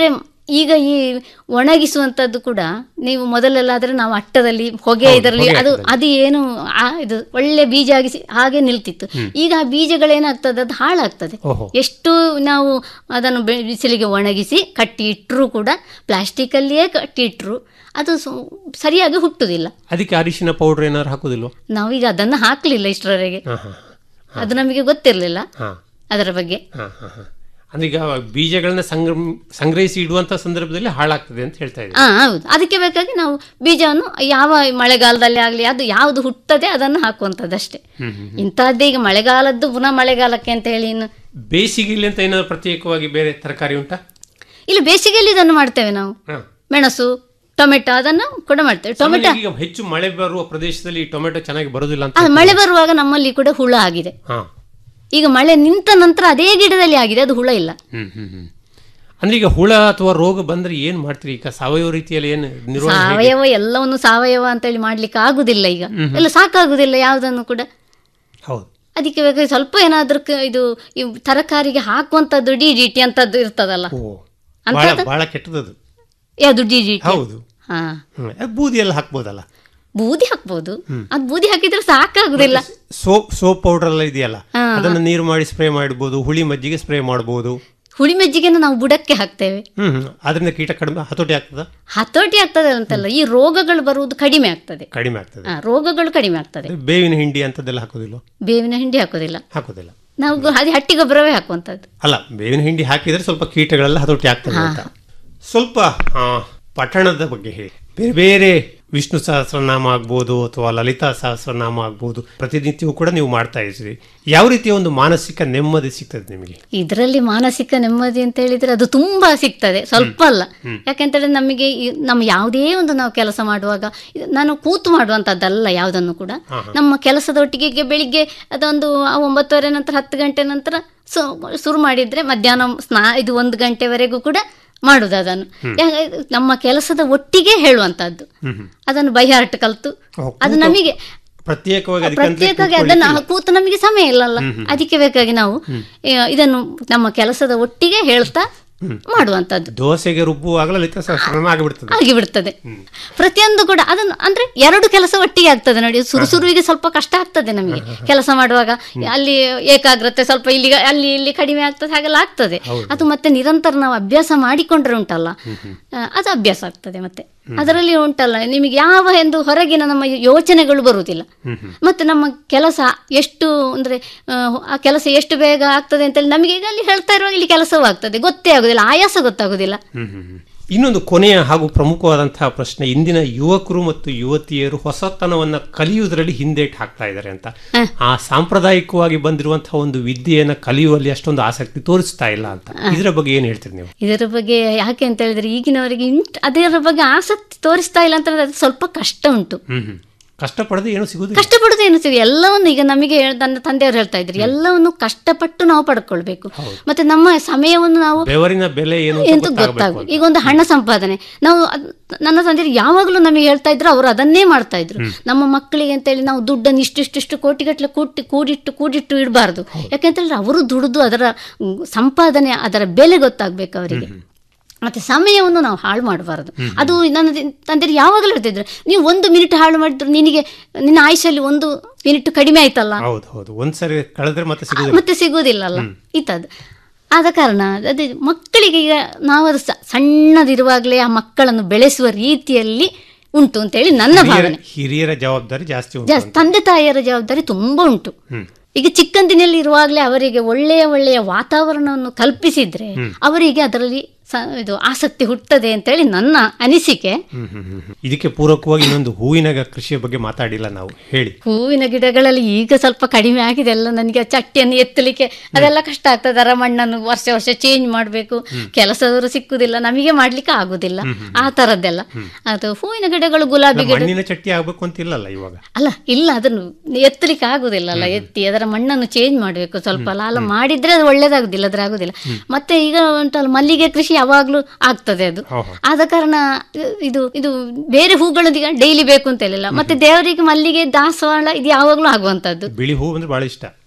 ಈಗ ಈ ಒಣಗಿಸುವಂತದ್ದು ಕೂಡ ನೀವು ಮೊದಲೆಲ್ಲ ಆದ್ರೆ ನಾವು ಅಟ್ಟದಲ್ಲಿ ಹೊಗೆ ಹೌದು, ಇದರಲ್ಲಿ ಹೊಗೆ ಅದು ಆಗ್ತದೆ. ಅದು ಏನು ಆ- ಇದು ಒಳ್ಳೆ ಬೀಜ ಆಗಿ ಸಿ- ಹಾಗೆ ನಿಲ್ತಿತ್ತು ಹ್ಮ್. ಈಗ ಆ ಬೀಜಗಳೇನಾಗ್ತದೆ ಅದು ಹಾಳಾಗ್ತದೆ ಓಹೋ. ಎಷ್ಟು ನಾವು ಅದನ್ನು ಬೆ- ಬಿಸಿಲಿಗೆ ಒಣಗಿಸಿ ಕಟ್ಟಿ ಇಟ್ಟರೂ ಕೂಡ ಪ್ಲಾಸ್ಟಿಕ್ ಅಲ್ಲಿಯೇ ಕಟ್ಟಿ ಇಟ್ಟರು ಅದು ಸು- ಸರಿಯಾಗಿ ಹುಟ್ಟುದಿಲ್ಲ ಅದಕ್ಕೆ ಅರಿಶಿನ ಪೌಡರ್ ಏನಾದ್ರು ಹಾಕುದಿಲ್ವಾ ನಾವೀಗ ಅದನ್ನು ಹಾಕ್ಲಿಲ್ಲ ಇಷ್ಟರವರೆಗೆ ಹಾ ಹಾ ಅದು ನಮಗೆ ಗೊತ್ತಿರಲಿಲ್ಲ ಹಾ ಅದರ ಬಗ್ಗೆ ಹಾ ಹಾ ಹಾ ಅಂದ್ರೆ ಈಗ ಬೀಜಗಳನ್ನ ಸಂಗ್ರ ಸಂಗ್ರಹಿಸಿ ಇಡುವಂತ ಸಂದರ್ಭದಲ್ಲಿ ಹಾಳಾಗ್ತದೆ ಅಂತ ಹೇಳ್ತಾ ಇದ್ದೀವಿ ಹಾ ಹೌದು ಅದಕ್ಕೆ ಬೇಕಾಗಿ ನಾವು ಬೀಜವನ್ನು ಯಾವ ಮಳೆಗಾಲದಲ್ಲಿ ಆಗಲಿ ಅದು ಯಾವುದು ಹುಟ್ಟದೆ ಅದನ್ನು ಹಾಕುವಂಥದ್ದು ಅಷ್ಟೇ ಹ್ಮ್ ಹ್ಮ್ ಹ್ಮ್. ಇಂಥದ್ದೇ ಈಗ ಮಳೆಗಾಲದ್ದು ಪುನಃ ಮಳೆಗಾಲಕ್ಕೆ ಅಂತ ಹೇಳಿ ಇನ್ನು ಬೇಸಿಗೆಯಲ್ಲಿ ಅಂತ ಏನಾದ್ರು ಪ್ರತ್ಯೇಕವಾಗಿ ಬೇರೆ ತರಕಾರಿ ಉಂಟಾ ಇಲ್ಲಿ ಬೇಸಿಗೆಯಲ್ಲಿ ಇದನ್ನು ಮಾಡ್ತೇವೆ ನಾವು ಹಾ. ಮೆಣಸು ಟೊಮೆಟೊ ಅದನ್ನು ಕೂಡ ಮಾಡ್ತೇವೆ ಟೊಮೆಟೊ ಸಾಮಾನ್ಯವಾಗಿ ಈಗ ಹೆಚ್ಚು ಮಳೆ ಬರುವ ಪ್ರದೇಶದಲ್ಲಿ ಟೊಮೆಟೊ ಚೆನ್ನಾಗಿ ಬರುದಿಲ್ಲ ಅಂತ ಅದು ಮಳೆ ಬರುವಾಗ ನಮ್ಮಲ್ಲಿ ಕೂಡ ಹುಳ ಆಗಿದೆ ಹಾ ಈಗ ಮಳೆ ನಿಂತ ನಂತರ ಅದೇ ಗಿಡದಲ್ಲಿ ಆಗಿದೆ ಅದು ಹುಳ ಇಲ್ಲ ಹ್ಮ್ ಹ್ಮ್ ಹ್ಮ್ ಅಂದ್ರೆ ಈಗ ಹುಳ ಅಥವಾ ರೋಗ ಬಂದ್ರೆ ಏನ್ ಮಾಡ್ತೀರಿ ಈಗ ಸಾವಯವ ರೀತಿಯಲ್ಲಿ ಏನು ನಿರ್ವಹಣೆ ಹೇಗೆ? ಸಾವಯವ ಎಲ್ಲವನ್ನು ಸಾವಯವ ಅಂತ ಹೇಳಿ ಮಾಡ್ಲಿಕ್ಕೆ ಆಗುದಿಲ್ಲ ಈಗ ಹ್ಮ್. ಎಲ್ಲ ಸಾಕಾಗುದಿಲ್ಲ ಯಾವುದನ್ನು ಕೂಡ ಹೌದು ಅದಕ್ಕೆ ಬೇಕಾಗಿ ಸ್ವಲ್ಪ ಏನಾದ್ರೂ ಕ- ಇದು ಈ ತರಕಾರಿಗೆ ಹಾಕುವಂತದ್ದು ಡಿ ಡಿ ಟಿ ಅಂತದ್ದು ಇರ್ತದಲ್ಲ ಬಹಳ ಅಂತದ್ದು ಬಹಳ ಕೆಟ್ಟದದು ಯಾವುದು ಡಿ ಡಿ ಟಿ ಹೌದು ಹಾ ಹ್ಮ್. ಅದು ಬೂದಿ ಎಲ್ಲ ಹಾಕ್ಬೋದಲ್ಲ ಬೂದಿ ಹಾಕ್ಬೋದು ಹ್ಮ್. ಅದು ಬೂದಿ ಹಾಕಿದ್ರೆ ಸಾಕಾಗುದಿಲ್ಲ ಸೋಪ್ ಸೋಪ್ ಪೌಡರ್ ಎಲ್ಲ ಇದೆಯಲ್ಲ ಹಾ. ಅದನ್ನ ನೀರು ಮಾಡಿ ಸ್ಪ್ರೇ ಮಾಡಬಹುದು ಹುಳಿ ಮಜ್ಜಿಗೆ ಸ್ಪ್ರೇ ಮಾಡಬಹುದು ಹುಳಿ ಮಜ್ಜಿಗೆನ ನಾವು ಬುಡಕ್ಕೆ ಹಾಕ್ತೇವೆ ಹ್ಮ್ ಹ್ಮ್. ಅದರಿಂದ ಕೀಟ ಕಡಿಮೆ ಹತೋಟಿ ಆಗ್ತದ ಹತೋಟಿ ಆಗ್ತದೆ ಅಂತಲ್ಲ ಈ ರೋಗಗಳು ಬರುವುದು ಕಡಿಮೆ ಆಗ್ತದೆ ಕಡಿಮೆ ಆಗ್ತದೆ ಆ, ರೋಗಗಳು ಕಡಿಮೆ ಆಗ್ತದೆ ಬೇವಿನ ಹಿಂಡಿ ಅಂತದೆಲ್ಲ ಹಾಕೋದಿಲ್ಲ ಬೇವಿನ ಹಿಂಡಿ ಹಾಕೋದಿಲ್ಲ ಹಾಕೋದಿಲ್ಲ ನಾವು ಗೊ- ಅದೇ ಹಟ್ಟಿ ಗೊಬ್ಬರವೇ ಹಾಕುವಂಥದ್ದು ಅಲ್ಲ ಬೇವಿನ ಹಿಂಡಿ ಹಾಕಿದ್ರೆ ಸ್ವಲ್ಪ ಕೀಟಗಳೆಲ್ಲ ಹತೋಟಿ ಆಗ್ತದೆ ಅಂತ ಸ್ವಲ್ಪ ಆ, ಪಠಣದ ಬಗ್ಗೆ ಹೇಳಿ ಬೇರೆ ಬೇರೆ ವಿಷ್ಣು ಸಹಸ್ರನಾಮ ಆಗ್ಬೋದು ಅಥವಾ ಲಲಿತಾ ಸಹಸ್ರನಾಮ ಆಗ್ಬೋದು ಪ್ರತಿನಿತ್ಯವೂ ಕೂಡ ನೀವು ಮಾಡ್ತಾ ಇದ್ದೀರಿ ಯಾವ ರೀತಿಯ ಒಂದು ಮಾನಸಿಕ ನೆಮ್ಮದಿ ಸಿಗ್ತದೆ ನಿಮಗೆ ಇದರಲ್ಲಿ ಮಾನಸಿಕ ನೆಮ್ಮದಿ ಅಂತ ಹೇಳಿದ್ರೆ ಅದು ತುಂಬಾ ಸಿಗ್ತದೆ ಸ್ವಲ್ಪ ಅಲ್ಲ ಹ್ಮ್. ಯಾಕೆಂತೇಳಿದ್ರೆ ನಮಗೆ ಈ- ನಮ್ಮ ಯಾವುದೇ ಒಂದು ನಾವು ಕೆಲಸ ಮಾಡುವಾಗ ಇದು ನಾನು ಕೂತು ಮಾಡುವಂಥದ್ದಲ್ಲ ಯಾವುದನ್ನು ಕೂಡ ಹಾ, ಹಾ. ನಮ್ಮ ಕೆಲಸದ ಒಟ್ಟಿಗೆ ಈಗ ಬೆಳಿಗ್ಗೆ ಅದೊಂದು ಆ ಒಂಬತ್ತುವರೆ ನಂತರ ಹತ್ತು ಗಂಟೆ ನಂತರ ಸು- ಶುರು ಮಾಡಿದ್ರೆ ಮಧ್ಯಾಹ್ನ ಸ್ನಾ ಇದು ಒಂದು ಗಂಟೆವರೆಗೂ ಕೂಡ ಮಾಡುದು ಅದನ್ನು ಹ್ಮ್. ಯಾ- ನಮ್ಮ ಕೆಲಸದ ಒಟ್ಟಿಗೆ ಹೇಳುವಂತಹದ್ದು ಹ್ಮ್ ಹ್ಮ್. ಅದನ್ನು ಬೈಹಾರ್ಟ್ ಕಲ್ತು ಓ, ಅದು ಕೂತು- ನಮಗೆ ಪ್ರತ್ಯೇಕವಾಗಿ ಅದಕ್ಕಂತ ಪ್ರತ್ಯೇಕವಾಗಿ ಅದನ್ನು ಕೂತು ನಮಗೆ ಸಮಯ ಇಲ್ಲಲ್ಲ ಹ್ಮ್, ಹ್ಮ್. ಅದಕ್ಕೆ ಬೇಕಾಗಿ ನಾವು ಹ್ಮ್. ಆ, ಇದನ್ನು ನಮ್ಮ ಕೆಲಸದ ಒಟ್ಟಿಗೆ ಹೇಳ್ತಾ ಹ್ಮ್. ಮಾಡುವಂತದ್ದು ದೋಸೆಗೆ ರುಬ್ಬುವಾಗಲೇ ಲಲಿತಾ ಸಹಸ್ರನಾಮ ಆಗಿಬಿಡ್ತದೆ ಆಗಿಬಿಡ್ತದೆ ಪ್ರತಿಯೊಂದು ಕೂಡ ಅದನ್ನು ಅಂದ್ರೆ ಎರಡು ಕೆಲಸ ಒಟ್ಟಿಗೆ ಆಗ್ತದೆ ನೋಡಿ ಸುರು ಸುರುವಿಗೆ ಸ್ವಲ್ಪ ಕಷ್ಟ ಆಗ್ತದೆ ನಮಗೆ ಕೆಲಸ ಮಾಡುವಾಗ ಅಲ್ಲಿ ಏಕಾಗ್ರತೆ ಸ್ವಲ್ಪ ಇಲ್ಲಿ ಅಲ್ಲಿ ಇಲ್ಲಿ ಕಡಿಮೆ ಆಗ್ತದೆ ಹಾಗೆಲ್ಲ ಆಗ್ತದೆ ಹೌದು. ಅದು ಮತ್ತೆ ನಿರಂತರ ನಾವು ಅಭ್ಯಾಸ ಮಾಡಿಕೊಂಡ್ರೆ ಉಂಟಲ್ಲ ಆ, ಅದು ಅಭ್ಯಾಸ ಆಗ್ತದೆ ಮತ್ತೆ ಅದರಲ್ಲಿ ಉಂಟಲ್ಲ ನಿಮಗೆ ಯಾವ ಎಂದು ಹೊರಗಿನ ನಮ್ಮ ಯೋಚನೆಗಳು ಬರುವುದಿಲ್ಲ ಮತ್ತೆ ನಮ್ಮ ಕೆಲಸ ಎಷ್ಟು ಅಂದ್ರೆ ಆ, ಆ ಕೆಲಸ ಎಷ್ಟು ಬೇಗ ಆಗ್ತದೆ ಅಂತೇಳಿ ನಮಗೆ ಈಗ ಅಲ್ಲಿ ಹೇಳ್ತಾ ಇರುವಾಗ ಇಲ್ಲಿ ಕೆಲಸವೂ ಆಗ್ತದೆ ಗೊತ್ತೇ ಆಗುದಿಲ್ಲ ಆಯಾಸ ಗೊತ್ತಾಗುದಿಲ್ಲ ಹ್ಮ್ ಹ್ಮ್ ಹ್ಮ್. ಇನ್ನೊಂದು ಕೊನೆಯ ಹಾಗೂ ಪ್ರಮುಖವಾದಂತಹ ಪ್ರಶ್ನೆ ಇಂದಿನ ಯುವಕರು ಮತ್ತು ಯುವತಿಯರು ಹೊಸತನವನ್ನ ಕಲಿಯುವುದರಲ್ಲಿ ಹಿಂದೇಟು ಹಾಕ್ತಾ ಇದ್ದಾರೆ ಅಂತ ಆ ಸಾಂಪ್ರದಾಯಿಕವಾಗಿ ಬಂದಿರುವಂತಹ ಒಂದು ವಿದ್ಯೆಯನ್ನ ಕಲಿಯುವಲ್ಲಿ ಅಷ್ಟೊಂದು ಆಸಕ್ತಿ ತೋರಿಸ್ತಾ ಇಲ್ಲ ಅಂತ ಇದರ ಬಗ್ಗೆ ಏನ್ ಹೇಳ್ತೀರಿ ನೀವು ಇದರ ಬಗ್ಗೆ ಯಾಕೆ ಅಂತ ಹೇಳಿದ್ರೆ ಈಗಿನವರಿಗೆ ಇಂಟ್ ಅದರ ಬಗ್ಗೆ ಆಸಕ್ತಿ ತೋರಿಸ್ತಾ ಇಲ್ಲ ಅಂತ ಹೇಳಿದ್ರೆ ಅದು ಸ್ವಲ್ಪ ಕಷ್ಟ ಉಂಟು ಹ್ಮ್ ಹ್ಮ್ ಕಷ್ಟಪಡದೆ ಏನು ಸಿಗುದಿಲ್ಲ ಕಷ್ಟಪಡುದು ಏನು ಸಿಗ ಎಲ್ಲವನ್ನು ಈಗ ನಮಗೆ ಹೇಳ್- ನನ್ನ ತಂದೆಯವರು ಹೇಳ್ತಾ ಇದ್ರು ಎಲ್ಲವನ್ನು ಕಷ್ಟಪಟ್ಟು ನಾವು ಪಡ್ಕೊಳ್ಬೇಕು ಮತ್ತೆ ನಮ್ಮ ಸಮಯವನ್ನು ನಾವು ಬೆವರಿನ ಬೆಲೆ ಏನು ಅಂತ ಎಂತ ಗೊತ್ತಾಗಬೇಕು ಗೊತ್ತಾಗು ಅಂತ. ಈಗ ಒಂದು ಹಣ ಸಂಪಾದನೆ ನಾವು ಅದ್- ನನ್ನ ತಂದೆಯರು ಯಾವಾಗಲೂ ನಮಗೆ ಹೇಳ್ತಾ ಇದ್ರು ಅವರು ಅದನ್ನೇ ಮಾಡ್ತಾ ಇದ್ರು ನಮ್ಮ ಮಕ್ಕಳಿಗೆ ಅಂತೇಳಿ ನಾವು ದುಡ್ಡನ್ನು ಇಷ್ಟಿಷ್ಟಿಷ್ಟು ಕೋಟಿಗಟ್ಟಲೆ ಕೂಟಿ ಕೂಡಿಟ್ಟು ಕೂಡಿಟ್ಟು ಇಡಬಾರ್ದು ಯಾಕೆಂತೇಳಿದ್ರೆ ಅವರು ದುಡಿದು ಅದರ ಮ್, ಸಂಪಾದನೆ ಅದರ ಬೆಲೆ ಗೊತ್ತಾಗ್ಬೇಕು ಅವರಿಗೆ ಮತ್ತೆ ಸಮಯವನ್ನು ನಾವು ಹಾಳು ಮಾಡಬಾರದು ಅದು ನನ್ನ ತಂದೆಯರು ಯಾವಾಗಲೂ ಹೇಳ್ತಿದ್ರು ನೀವು ಒಂದು ಮಿನಿಟ್ ಹಾಳು ಮಾಡಿದ್ರು ನಿನಗೆ ನಿನ್ನ ಆಯುಷಲ್ಲಿ ಒಂದು ಮಿನಿಟ್ ಕಡಿಮೆ ಆಯ್ತಲ್ಲ ಹೌದು ಹೌದು ಒಂದ್ಸರಿ ಕಳೆದ್ರೆ ಮತ್ತೆ ಸಿಗುದಿಲ್ಲ ಮತ್ತೆ ಸಿಗುವುದಿಲ್ಲಲ್ಲ ಇತ್ತದು ಆದ ಕಾರಣ ಅದೇ ಮಕ್ಕಳಿಗೆ ಈಗ ನಾವು ಅದು ಸ- ಸಣ್ಣದಿರುವಾಗಲೇ ಆ ಮಕ್ಕಳನ್ನು ಬೆಳೆಸುವ ರೀತಿಯಲ್ಲಿ ಉಂಟು ಅಂತೇಳಿ ನನ್ನ ಹಿರಿಯರ- ಭಾವನೆ ಹಿರಿಯರ ಜವಾಬ್ದಾರಿ ಜಾಸ್ತಿ ಉಂಟು ಜಾಸ್ತಿ ತಂದೆ ತಾಯಿಯರ ಜವಾಬ್ದಾರಿ ತುಂಬಾ ಉಂಟು ಹ್ಮ್. ಈಗ ಚಿಕ್ಕಂದಿನಲ್ಲಿ ಇರುವಾಗಲೇ ಅವರಿಗೆ ಒಳ್ಳೆಯ ಒಳ್ಳೆಯ ವಾತಾವರಣವನ್ನು ಕಲ್ಪಿಸಿದ್ರೆ ಹ್ಮ್. ಅವರಿಗೆ ಅದರಲ್ಲಿ ಸ- ಇದು ಆಸಕ್ತಿ ಹುಟ್ಟದೆ ಅಂತೇಳಿ ನನ್ನ ಅನಿಸಿಕೆ ಹ್ಮ್ ಹ್ಮ್ ಹ್ಮ್ ಹ್ಮ್. ಇದಕ್ಕೆ ಪೂರಕವಾಗಿ ಇನ್ನೊಂದು ಹೂವಿನ ಕೃಷಿಯ ಬಗ್ಗೆ ಮಾತಾಡಿಲ್ಲ ನಾವು ಹೇಳಿ ಹೂವಿನ ಗಿಡಗಳಲ್ಲಿ ಈಗ ಸ್ವಲ್ಪ ಕಡಿಮೆ ಆಗಿದೆ ಎಲ್ಲ ನನಗೆ ಆ ಚಟ್ಟಿಯನ್ನು ಎತ್ತಲಿಕ್ಕೆ ಅದೆಲ್ಲ ಕಷ್ಟ ಆಗ್ತದೆ ಅದರ ಮಣ್ಣನ್ನು ವರ್ಷ ವರ್ಷ ಚೇಂಜ್ ಮಾಡಬೇಕು ಕೆಲಸದವರು ಸಿಕ್ಕುದಿಲ್ಲ ನಮಗೆ ಮಾಡ್ಲಿಕ್ಕೆ ಆಗುದಿಲ್ಲ ಆ ತರದ್ದೆಲ್ಲ ಅದು ಹೂವಿನ ಗಿಡಗಳು ಗುಲಾಬಿ ಗಿಡ ಮಣ್ಣಿನ ಚಟ್ಟಿ ಆಗ್ಬೇಕು ಅಂತ ಇಲ್ಲಲ್ಲ ಇವಾಗ ಅಲ್ಲ ಇಲ್ಲ ಅದನ್ನು ಎತ್ತಲಿಕ್ಕೆ ಆಗುದಿಲ್ಲ ಅಲ್ಲ ಎತ್ತಿ ಅದರ ಮಣ್ಣನ್ನು ಚೇಂಜ್ ಮಾಡಬೇಕು ಸ್ವಲ್ಪ ಅಲ್ಲ ಅಲ್ಲ ಮಾಡಿದ್ರೆ ಅದು ಒಳ್ಳೇದಾಗುದಿಲ್ಲ ಅದ್ರ ಆಗುದಿಲ್ಲ ಮತ್ತೆ ಈಗ ಉಂಟಲ್ಲ ಮಲ್ಲಿಗೆ ಕೃಷಿ ಯಾವಾಗ್ಲೂ ಆಗ್ತದೆ ಅದು ಓಹೋ. ಆದ ಕಾರಣ ಇದು ಇದು ಬೇರೆ ಹೂಗಳೊಂದಿಗೆ ಡೈಲಿ ಬೇಕು ಅಂತ ಹೇಳಿಲ್ಲ ಮತ್ತೆ ದೇವರಿಗೆ ಮಲ್ಲಿಗೆ ದಾಸವಾಳ ಇದು ಯಾವಾಗ್ಲೂ ಆಗುವಂತದ್ದು ಬಿಳಿ ಹೂ ಅಂದ್ರೆ ಬಹಳ ಇಷ್ಟ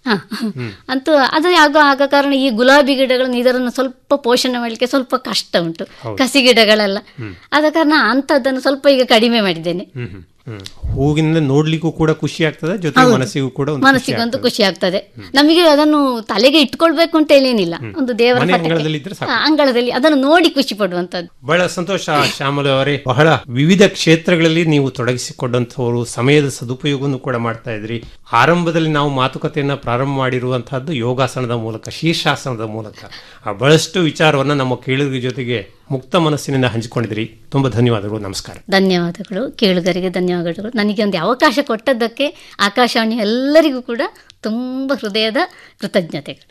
ಹ. ಅಂತೂ ಅದು ಆಗ ಆಗ ಕಾರಣ ಈ ಗುಲಾಬಿ ಗಿಡಗಳನ್ನು ಇದರನ್ನು ಸ್ವಲ್ಪ ಪೋಷಣೆ ಮಾಡಲಿಕ್ಕೆ ಸ್ವಲ್ಪ ಕಷ್ಟ ಉಂಟು ಹೌದು. ಕಸಿ ಗಿಡಗಳೆಲ್ಲ ಆದ ಕಾರಣ ಅಂಥದ್ದನ್ನು ಸ್ವಲ್ಪ ಈಗ ಕಡಿಮೆ ಮಾಡಿದ್ದೇನೆ ಹ್ಮ್ ಹ್ಮ್ ಹ್ಮ್. ಹೂವಿನಿಂದ ನೋಡ್ಲಿಕ್ಕೂ ಕೂಡ ಖುಷಿ ಆಗ್ತದೆ ಜೊತೆ ಹೌದು. ಮನಸ್ಸಿಗೂ ಕೂಡ ಒಂದು ಖುಷಿ ಮನಸ್ಸಿಗಂತೂ ಆಗ್ತದೆ. ಖುಷಿ ಆಗ್ತದೆ ನಮಗೆ ಅದನ್ನು ತಲೆಗೆ ಇಟ್ಕೊಳ್ಬೇಕು ಅಂತ ಏನೇನಿಲ್ಲ ಒಂದು ದೇವರ ಮನೆ ಪಟಕ್ಕೆ. ಅಂಗಳದಲ್ಲಿ ಇದ್ರೆ ಸಾಕು. ಹಾ, ಅಂಗಳದಲ್ಲಿ ಅದನ್ನು ನೋಡಿ ಖುಷಿ ಪಡುವಂತದ್ದು ಬಹಳ ಸಂತೋಷ ಶ್ಯಾಮಲ ಅವರೇ ಬಹಳ ವಿವಿಧ ಕ್ಷೇತ್ರಗಳಲ್ಲಿ ನೀವು ತೊಡಗಿಸಿಕೊಂಡಂಥವರು ಸಮಯದ ಸದುಪಯೋಗವನ್ನು ಕೂಡ ಮಾಡ್ತಾ ಇದ್ರಿ ಆರಂಭದಲ್ಲಿ ನಾವು ಮಾತುಕತೆಯನ್ನ ಪ್ರಾರಂಭ ಮಾಡಿರುವಂತಹದ್ದು ಯೋಗಾಸನದ ಮೂಲಕ ಶೀರ್ಷಾಸನದ ಮೂಲಕ ಆ ಬಹಳಷ್ಟು ವಿಚಾರವನ್ನ ನಮ್ಮ ಕೇಳುಗರ ಜೊತೆಗೆ ಮುಕ್ತ ಮನಸ್ಸಿನಿಂದ ಹಂಚಿಕೊಂಡಿದ್ರಿ ತುಂಬಾ ಧನ್ಯವಾದಗಳು ನಮಸ್ಕಾರ ಧನ್ಯವಾದಗಳು ಕೇಳುಗರಿಗೆ ಧನ್ಯವಾದಗಳು ನನಗೆ ಒಂದು ಅವಕಾಶ ಕೊಟ್ಟದ್ದಕ್ಕೆ ಆಕಾಶವಾಣಿ ಎಲ್ಲರಿಗೂ ಕೂಡ ತುಂಬ ಹೃದಯದ ಕೃತಜ್ಞತೆಗಳು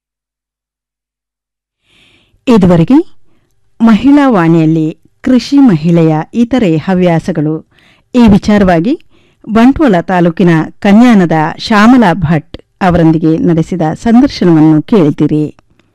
ಇದುವರೆಗೆ ಮಹಿಳಾ ವಾಣಿಯಲ್ಲಿ ಕೃಷಿ ಮಹಿಳೆಯ ಇತರೆ ಹವ್ಯಾಸಗಳು ಈ ವಿಚಾರವಾಗಿ ಬಂಟ್ವಾಳ ತಾಲೂಕಿನ ಕನ್ಯಾನದ ಶ್ಯಾಮಲಾ ಭಟ್ ಅವರೊಂದಿಗೆ ನಡೆಸಿದ ಸಂದರ್ಶನವನ್ನು ಕೇಳಿದಿರಿ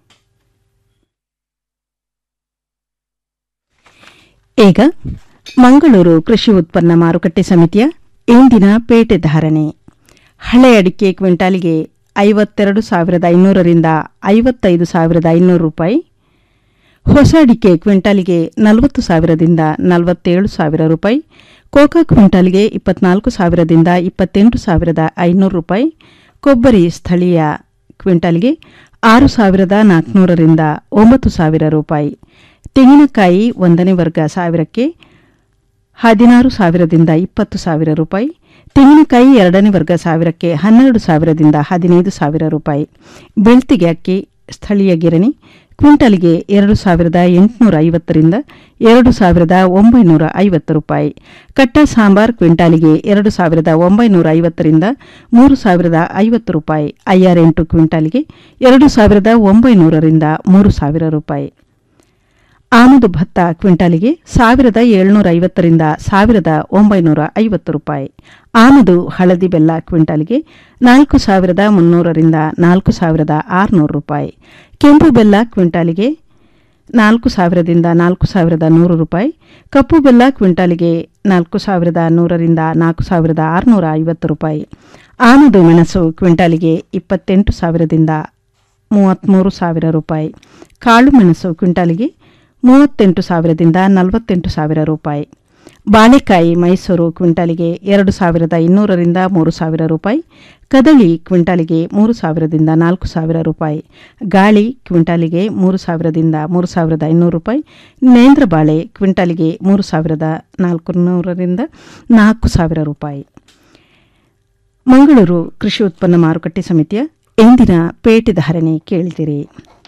ಈಗ ಮಂಗಳೂರು ಕೃಷಿ ಉತ್ಪನ್ನ ಮಾರುಕಟ್ಟೆ ಸಮಿತಿಯ ಇಂದಿನ ಪೇಟೆ ಧಾರಣೆ ಹಳೆ ಅಡಿಕೆ ಕ್ವಿಂಟಾಲಿಗೆ ಐವತ್ತೆರಡು ಸಾವಿರದ ಐನೂರರಿಂದ ಐವತ್ತೈದು ಸಾವಿರದ ಐನೂರು ರೂಪಾಯಿ ಹೊಸ ಅಡಿಕೆ ಕ್ವಿಂಟಾಲಿಗೆ ನಲವತ್ತು ಸಾವಿರದಿಂದ ನಲವತ್ತೇಳು ಸಾವಿರ ರೂಪಾಯಿ ಕೋಕಾ ಕ್ವಿಂಟಾಲಿಗೆ ಇಪ್ಪತ್ನಾಲ್ಕು ಸಾವಿರದಿಂದ ಇಪ್ಪತ್ತೆಂಟು ಸಾವಿರದ ಐನೂರು ರೂಪಾಯಿ ಕೊಬ್ಬರಿ ಸ್ಥಳೀಯ ಕ್ವಿಂಟಾಲಿಗೆ ಆರು ಸಾವಿರದ ನಾಲ್ಕುನೂರರಿಂದ ಒಂಬತ್ತು ಸಾವಿರ ರೂಪಾಯಿ ತೆಂಗಿನಕಾಯಿ ಒಂದನೇ ವರ್ಗ ಸಾವಿರಕ್ಕೆ ಹದಿನಾರು ಸಾವಿರದಿಂದ ಇಪ್ಪತ್ತು ಸಾವಿರ ರೂಪಾಯಿ ತೆಂಗಿನಕಾಯಿ ಎರಡನೇ ವರ್ಗ ಸಾವಿರಕ್ಕೆ ಹನ್ನೆರಡು ಸಾವಿರದಿಂದ ಹದಿನೈದು ಸಾವಿರ ರೂಪಾಯಿ ಬೆಳ್ತಿಗೆ ಅಕ್ಕಿ ಸ್ಥಳೀಯ ಗಿರಣಿ ಕ್ವಿಂಟಲ್ಗೆ ಎರಡು ಸಾವಿರದ ಎಂಟುನೂರ ಐವತ್ತರಿಂದ ಎರಡು ಸಾವಿರದ ಒಂಬೈನೂರ ಐವತ್ತು ರೂಪಾಯಿ ಕಟ್ಟ ಸಾಂಬಾರ್ ಕ್ವಿಂಟಾಲಿಗೆ ಎರಡು ಸಾವಿರದ ಒಂಬೈನೂರ ಐವತ್ತರಿಂದ ಮೂರು ಸಾವಿರದ ಐವತ್ತು ರೂಪಾಯಿ ಐಆರ್ ಎಂಟು ಕ್ವಿಂಟಾಲಿಗೆ ಎರಡು ಸಾವಿರದ ಒಂಬೈನೂರರಿಂದ ಮೂರು ಸಾವಿರ ರೂಪಾಯಿ ಆಮದು ಭತ್ತ ಕ್ವಿಂಟಾಲಿಗೆ ಸಾವಿರದ ಏಳ್ನೂರ ಐವತ್ತರಿಂದ ಸಾವಿರದ ಒಂಬೈನೂರ ಐವತ್ತು ರೂಪಾಯಿ ಆಮದು ಹಳದಿ ಬೆಲ್ಲ ಕ್ವಿಂಟಾಲಿಗೆ ನಾಲ್ಕು ಸಾವಿರದ ಮುನ್ನೂರರಿಂದ ನಾಲ್ಕು ಸಾವಿರದ ಆರುನೂರು ರೂಪಾಯಿ ಕೆಂಪು ಬೆಲ್ಲ ಕ್ವಿಂಟಾಲಿಗೆ ನಾಲ್ಕು ಸಾವಿರದಿಂದ ನಾಲ್ಕು ಸಾವಿರದ ನೂರು ರೂಪಾಯಿ ಕಪ್ಪು ಬೆಲ್ಲ ಕ್ವಿಂಟಾಲಿಗೆ ನಾಲ್ಕು ಸಾವಿರದ ನೂರರಿಂದ ನಾಲ್ಕು ಸಾವಿರದ ಆರುನೂರ ಐವತ್ತು ರೂಪಾಯಿ ಆಮದು ಮೆಣಸು ಕ್ವಿಂಟಾಲಿಗೆ ಇಪ್ಪತ್ತೆಂಟು ಸಾವಿರದಿಂದ ಮೂವತ್ತ್ಮೂರು ಸಾವಿರ ರೂಪಾಯಿ ಕಾಳು ಮೆಣಸು ಕ್ವಿಂಟಾಲಿಗೆ ಮೂವತ್ತೆಂಟು ಸಾವಿರದಿಂದ ನಲವತ್ತೆಂಟು ಸಾವಿರ ರೂಪಾಯಿ ಬಾಳೆಕಾಯಿ ಮೈಸೂರು ಕ್ವಿಂಟಾಲಿಗೆ ಎರಡು ಸಾವಿರದ ಇನ್ನೂರರಿಂದ ಮೂರು ಸಾವಿರ ರೂಪಾಯಿ ಕದಳಿ ಕ್ವಿಂಟಾಲಿಗೆ ಮೂರು ಸಾವಿರದಿಂದ ನಾಲ್ಕು ಸಾವಿರ ರೂಪಾಯಿ ಗಾಳಿ ಕ್ವಿಂಟಾಲಿಗೆ ಮೂರು ಸಾವಿರದಿಂದ ಮೂರು ಸಾವಿರದ ಐನೂರು ರೂಪಾಯಿ ನೇಂದ್ರ ಬಾಳೆ ಕ್ವಿಂಟಾಲಿಗೆ ಮೂರು ಸಾವಿರದ ನಾಲ್ಕು ನೂರರಿಂದ ನಾಲ್ಕು ಸಾವಿರ ರೂಪಾಯಿ ಮಂಗಳೂರು ಕೃಷಿ ಉತ್ಪನ್ನ ಮಾರುಕಟ್ಟೆ ಸಮಿತಿಯ ಇಂದಿನ ಪೇಟೆ ಧಾರಣೆ ಕೇಳಿದಿರಿ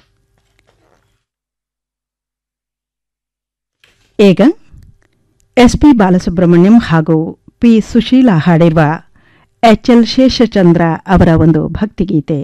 ಈಗ ಎಸ್ಪಿ ಬಾಲಸುಬ್ರಹ್ಮಣ್ಯಂ ಹಾಗೂ ಪಿ ಸುಶೀಲಾ ಹಾಡಿರುವ ಎಚ್ ಎಲ್ ಶೇಷಚಂದ್ರ ಅವರ ಒಂದು ಭಕ್ತಿಗೀತೆ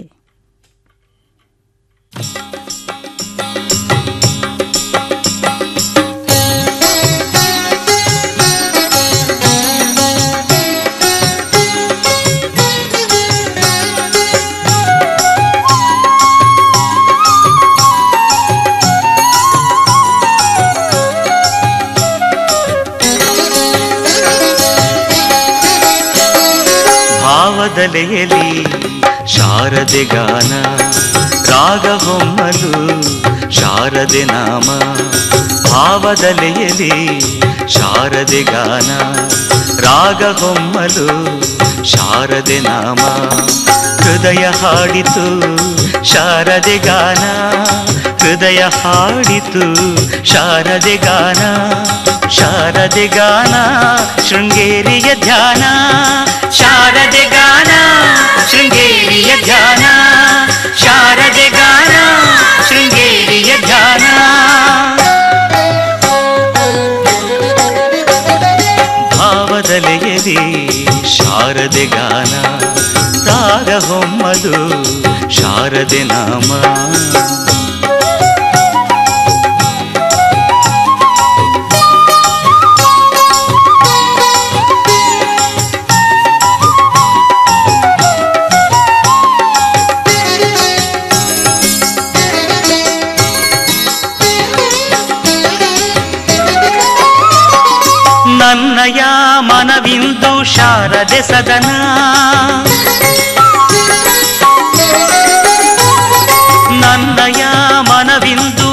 ಭಾವದಲೆಯಲಿ ಶಾರದೆ ಗಾನ ರಾಗ ಹೊಮ್ಮಲು ಶಾರದೆ ನಾಮ ಭಾವದಲೆಯಲಿ ಶಾರದೆ ಗಾನ ರಾಗ ಹೊಮ್ಮಲು ಶಾರದೆ ನಾಮ ಹೃದಯ ಹಾಡಿತು ಶಾರದೆ ಗಾನ ಹೃದಯ ಹಾಡಿತು ಶಾರದೆ ಗಾನ ಶಾರದೆ ಗಾನ ಶೃಂಗೇರಿಯ ಧ್ಯಾನ ಶಾರದೆ ಗಾನ ಶೃಂಗೇರಿಯ ಧ್ಯಾನ ಶಾರದೆ ಗಾನ ಶೃಂಗೇರಿಯ ಧ್ಯಾನ ಭಾವದಲೆಯಲಿ ಶಾರದೆ ಗಾನ ರಾಗ ಹೊಮ್ಮಲು ಶಾರದೆ ನಾಮ ನನ್ನಯ ಮನವಿಂದು ಶಾರದೆ ಸದನ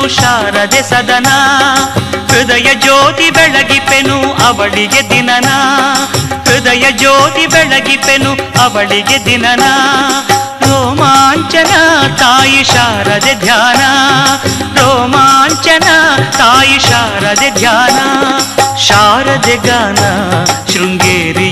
ಶಾರದೆ ಸದನ ಹೃದಯ ಜ್ಯೋತಿ ಬೆಳಗಿಪೆನು ಅವಳಿಗೆ ದಿನನ ಹೃದಯ ಜ್ಯೋತಿ ಬೆಳಗಿಪೆನು ಅವಳಿಗೆ ದಿನನ ರೋಮಾಂಚನ ತಾಯಿ ಶಾರದೆ ಧ್ಯಾನ ರೋಮಾಂಚನ ತಾಯಿ ಶಾರದೆ ಧ್ಯಾನ ಶಾರದೆ ಗಾನ ಶೃಂಗೇರಿ